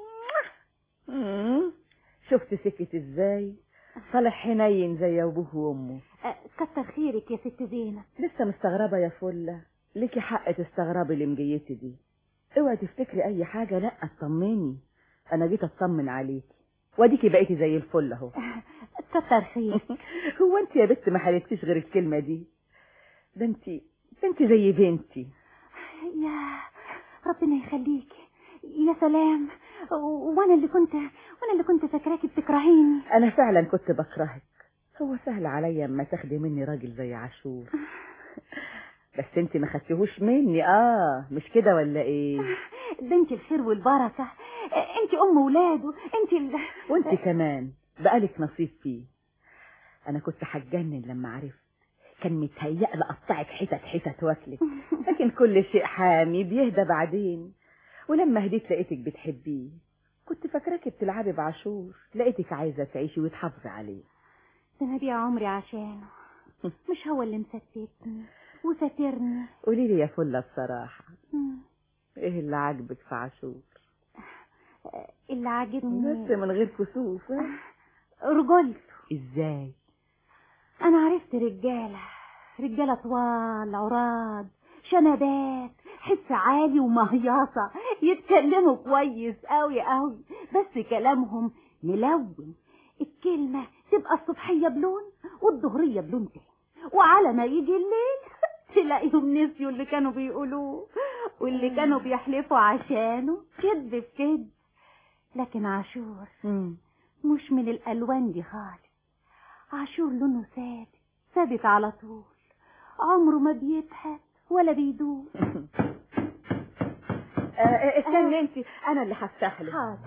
Q: مم. شفت سكت ازاي صالح حنين زي ابوه وامه
G: أه، كتر خيرك يا ست زينب
Q: لسه مستغربة يا فلة ليكي حق تستغربي لمجيتي دي اوعي تفتكري اي حاجة لا اطمني انا جيت اطمن عليكي واديكي بقيتي زي الفل اهو
G: كتر خيرك
Q: هو انت يا بنت ما حلفتيش غير الكلمة دي ده انت ده انت زي بنتي
G: يا ربنا يخليكي يا سلام وانا اللي كنت وانا اللي كنت فاكراكي بتكرهيني
Q: انا فعلا كنت بكرهك هو سهل عليا اما تاخدي مني راجل زي عاشور بس انت ما خدتيهوش مني اه مش كده ولا ايه
G: ده انت الخير والبركه انت ام ولاده انت ال...
Q: وانت كمان بقالك نصيب فيه انا كنت هتجنن لما عرفت كان متهيأ لقطعك حتت حتت واكلك لكن كل شيء حامي بيهدى بعدين ولما هديت لقيتك بتحبيه كنت فاكراكي بتلعبي بعاشور لقيتك عايزه تعيشي وتحافظي عليه
G: ده انا بيع عمري عشانه مش هو اللي مستتني وساترني
Q: قولي لي يا فله بصراحه
G: مم.
Q: ايه اللي عاجبك في عاشور
G: اللي عاجبني
Q: بس من غير كسوف ها؟
G: رجولته
Q: ازاي
G: انا عرفت رجاله رجاله طوال عراض شنبات حس عالي ومهياصة يتكلموا كويس قوي قوي بس كلامهم ملون الكلمة تبقى الصبحية بلون والظهرية بلون تاني وعلى ما يجي الليل تلاقيهم نسيوا اللي كانوا بيقولوه واللي كانوا بيحلفوا عشانه كذب في كذب لكن عاشور مش من الألوان دي خالص عاشور لونه ثابت ثابت على طول عمره ما بيضحك ولا بيدوب
Q: آه، آه، استني انت انا اللي هفتح لك
G: حاضر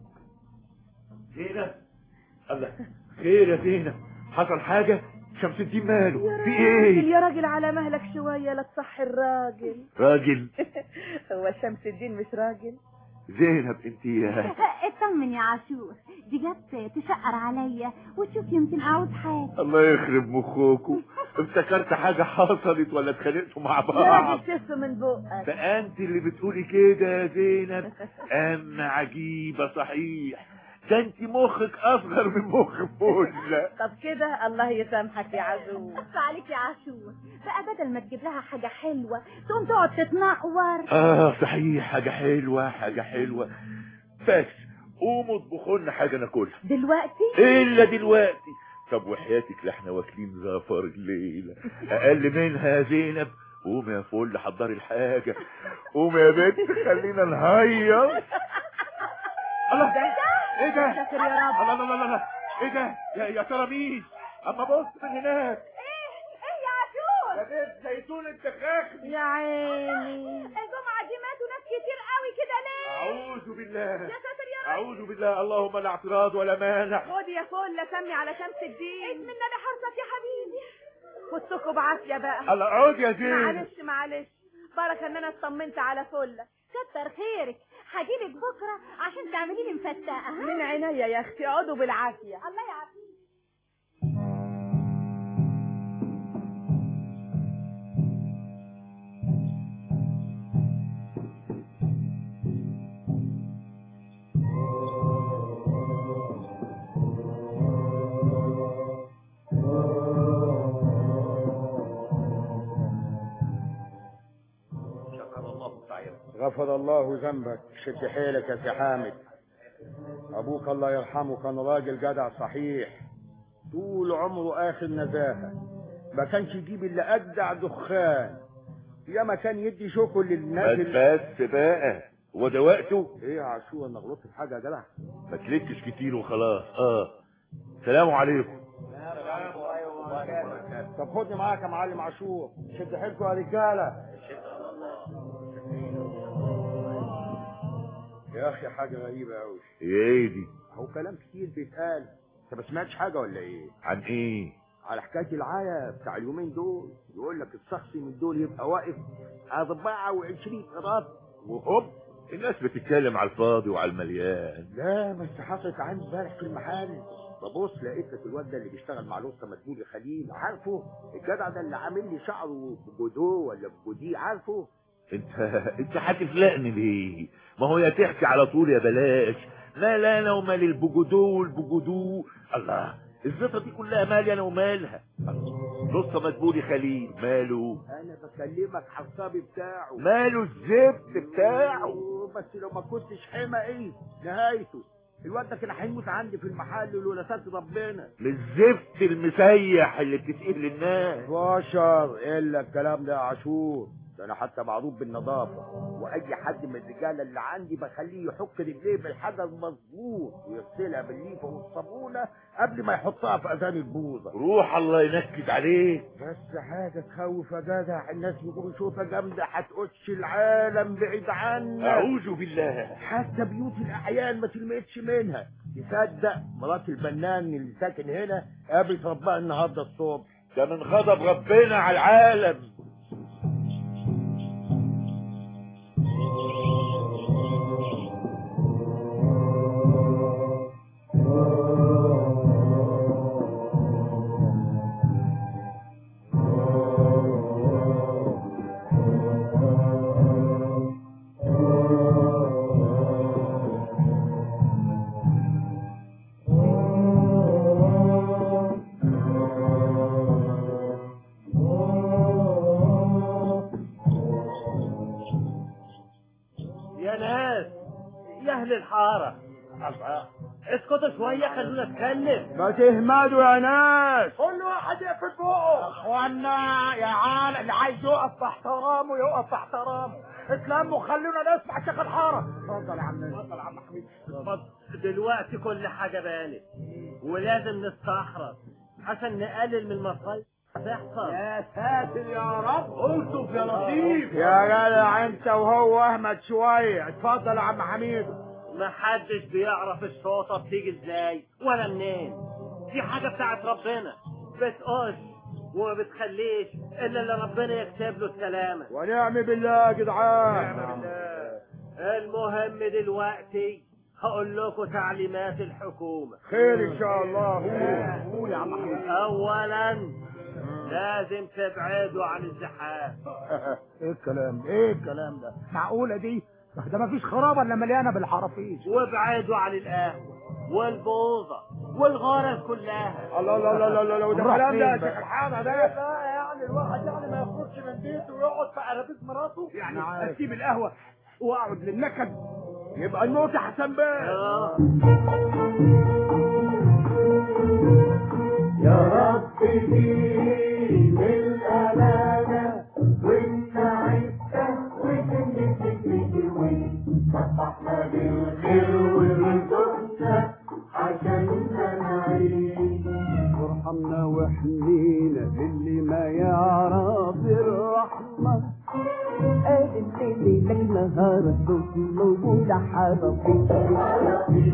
E: زينب الله خير يا زينب حصل حاجة شمس الدين ماله في ايه
Q: يا راجل على مهلك شويه لا تصحي الراجل
E: راجل
Q: هو شمس الدين مش راجل
E: زينب انت
G: اطمن يا عاشور دي جت تشقر عليا وتشوف يمكن عاوز حاجة
E: الله يخرب مخوكم
T: افتكرت حاجة حصلت ولا اتخانقتوا مع بعض
G: راجل تف من بقك
T: ده انت اللي بتقولي كده يا زينب اما عجيبة صحيح ده انت مخك اصغر من مخ فله
Q: طب كده الله يسامحك يا عزوز
G: بس عليك يا عاشور بقى بدل ما تجيب لها حاجة حلوة تقوم تقعد تتنقور
T: اه صحيح حاجة حلوة حاجة حلوة بس قوموا اطبخوا لنا حاجة ناكلها
G: دلوقتي
T: الا دلوقتي طب وحياتك لا احنا واكلين زفر الليلة اقل منها يا زينب قوم يا فل حضري الحاجة قوم يا بنت خلينا نهيص الله ايه ده
Q: شكر يا رب
T: الله الله الله الله ايه ده يا يا ترى مين اما بص من هناك
G: ايه يا عاشور
T: يا بنت زيتون انت خاخ
Q: يا عيني
G: الجمعة دي ماتوا ناس كتير قوي كده ليه
T: اعوذ بالله
G: يا ساتر يا رب
T: اعوذ بالله اللهم لا اعتراض ولا مانع
Q: خد يا فل سمي على شمس الدين
G: اسم النبي حرصك يا حبيبي
Q: خدتكوا بعافية بقى
T: الله عود يا زين
Q: معلش معلش بركة ان انا اطمنت على فلة
G: كتر خيرك هجيلك بكرة عشان تعملي لي مفتقة
Q: من عينيا يا اختي اقعدوا بالعافية
G: الله يعافيك
F: شكر الله سعيرك
K: غفر الله ذنبك شد حيلك يا سي حامد ابوك الله يرحمه كان راجل جدع صحيح طول عمره اخر نزاهه ما كانش يجيب الا اجدع دخان يا ما كان يدي شوكل للناس
T: بس
K: اللي-
T: بس بقى هو ده وقته
K: ايه يا عاشور انا غلطت في حاجه يا جدع
T: ما تلكش كتير وخلاص اه سلام عليكم
K: طب خدني معاك يا معلم عاشور شد حيلكم يا رجاله يا اخي حاجه غريبه قوي
T: ايه دي
K: هو كلام كتير بيتقال انت ما سمعتش حاجه ولا ايه
T: عن ايه
K: على حكايه العايه بتاع اليومين دول يقول لك الشخص من دول يبقى واقف 24 قراط وهوب
T: الناس بتتكلم على الفاضي وعلى المليان
K: لا بس حصلت عندي امبارح في المحل ببص لقيت لك الواد ده اللي بيشتغل مع الاسطى مدبولي خليل عارفه الجدع ده اللي عامل لي شعره بجودو ولا بجودي عارفه
T: انت انت هتفلقني ليه ما هو يا تحكي على طول يا بلاش لا لا انا ومال البجودو والبجودو الله الزفه دي كلها مالي انا ومالها نص مدبولي خليل ماله
K: انا بكلمك على الصبي بتاعه
T: ماله الزفت بتاعه
K: أوه، بس لو ما كنتش حمى ايه نهايته الواد ده كان هيموت عندي في المحل لولا ستر ربنا
T: للزفت المسيح اللي بتسقيه للناس
K: بشر الا الكلام ده يا عاشور ده انا حتى معروف بالنظافه واي حد من الرجاله اللي عندي بخليه يحك رجليه بالحجر مظبوط ويغسلها بالليفه والصابونه قبل ما يحطها في اذان البوظه
T: روح الله ينكد عليك
K: بس حاجه تخوف يا جدع الناس بيقولوا شوطه جامده هتقش العالم بعيد عنا
T: اعوذ بالله
K: حتى بيوت الاعيان ما تلمقتش منها تصدق مرات البنان اللي ساكن هنا قابلت ربها النهارده الصبح
T: ده من غضب ربنا على العالم
H: يا ناس يا اهل الحاره الله اسكتوا شويه خلونا نتكلم
K: ما تهمدوا يا ناس
H: كل واحد يقفل بقه اخوانا يا عالم اللي عايز يقف باحترامه يقف باحترامه اتلموا خلونا نسمع شيخ الحاره اتفضل يا عم اتفضل يا عم حميد اتفضل دلوقتي كل حاجه بانت ولازم نستحرص عشان نقلل من المصايب تحصل يا ساتر يا رب الطف يا لطيف
K: يا جدع انت وهو احمد شويه اتفضل يا عم حميد
H: محدش بيعرف الشوطة بتيجي ازاي ولا منين دي حاجة بتاعت ربنا بتقش وما بتخليش الا اللي ربنا يكتب له السلامة
K: ونعم بالله يا جدعان
H: نعم بالله المهم دلوقتي هقول لكم تعليمات الحكومة
K: خير ان شاء الله قول
H: قول يا عم اولا لازم تبعدوا عن الزحام
K: ايه الكلام ده؟ ايه الكلام ده معقولة دي ده مفيش خرابة الا مليانة بالحرافيش
H: وابعدوا عن القهوة والبوظة والغرز كلها
K: الله الله الله الله الله وده
H: نروح
K: الكلام ده يا
H: فين
K: شيخ
H: بقى؟
K: الحامة ده
H: لا يعني الواحد يعني ما يخرجش من بيته ويقعد في قرابيس مراته
B: يعني اسيب القهوة واقعد للنكد يبقى الموت احسن بقى
I: يا رب دين الأمانة وانت عدت وجنتك نجوي صبحنا بالخير ورزقنا عشان نعيش
P: وارحمنا واحمينا للي ما يعرف الرحمة
I: قادم الليل لك نهار الصوت موجود حرفي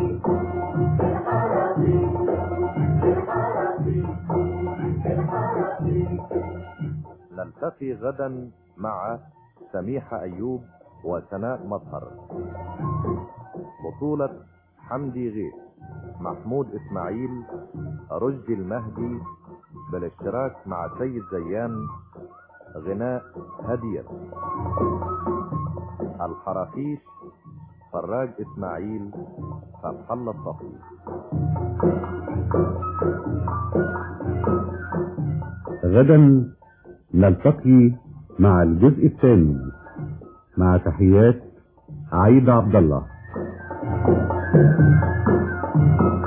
C: نلتقي غدا مع سميحة أيوب وسناء مطهر بطولة حمدي غيث محمود إسماعيل رشدي المهدي بالاشتراك مع سيد زيان غناء هدير الحرافيش فراج إسماعيل فتح الله الصفي
A: غدا نلتقي مع الجزء الثاني مع تحيات عيد عبد الله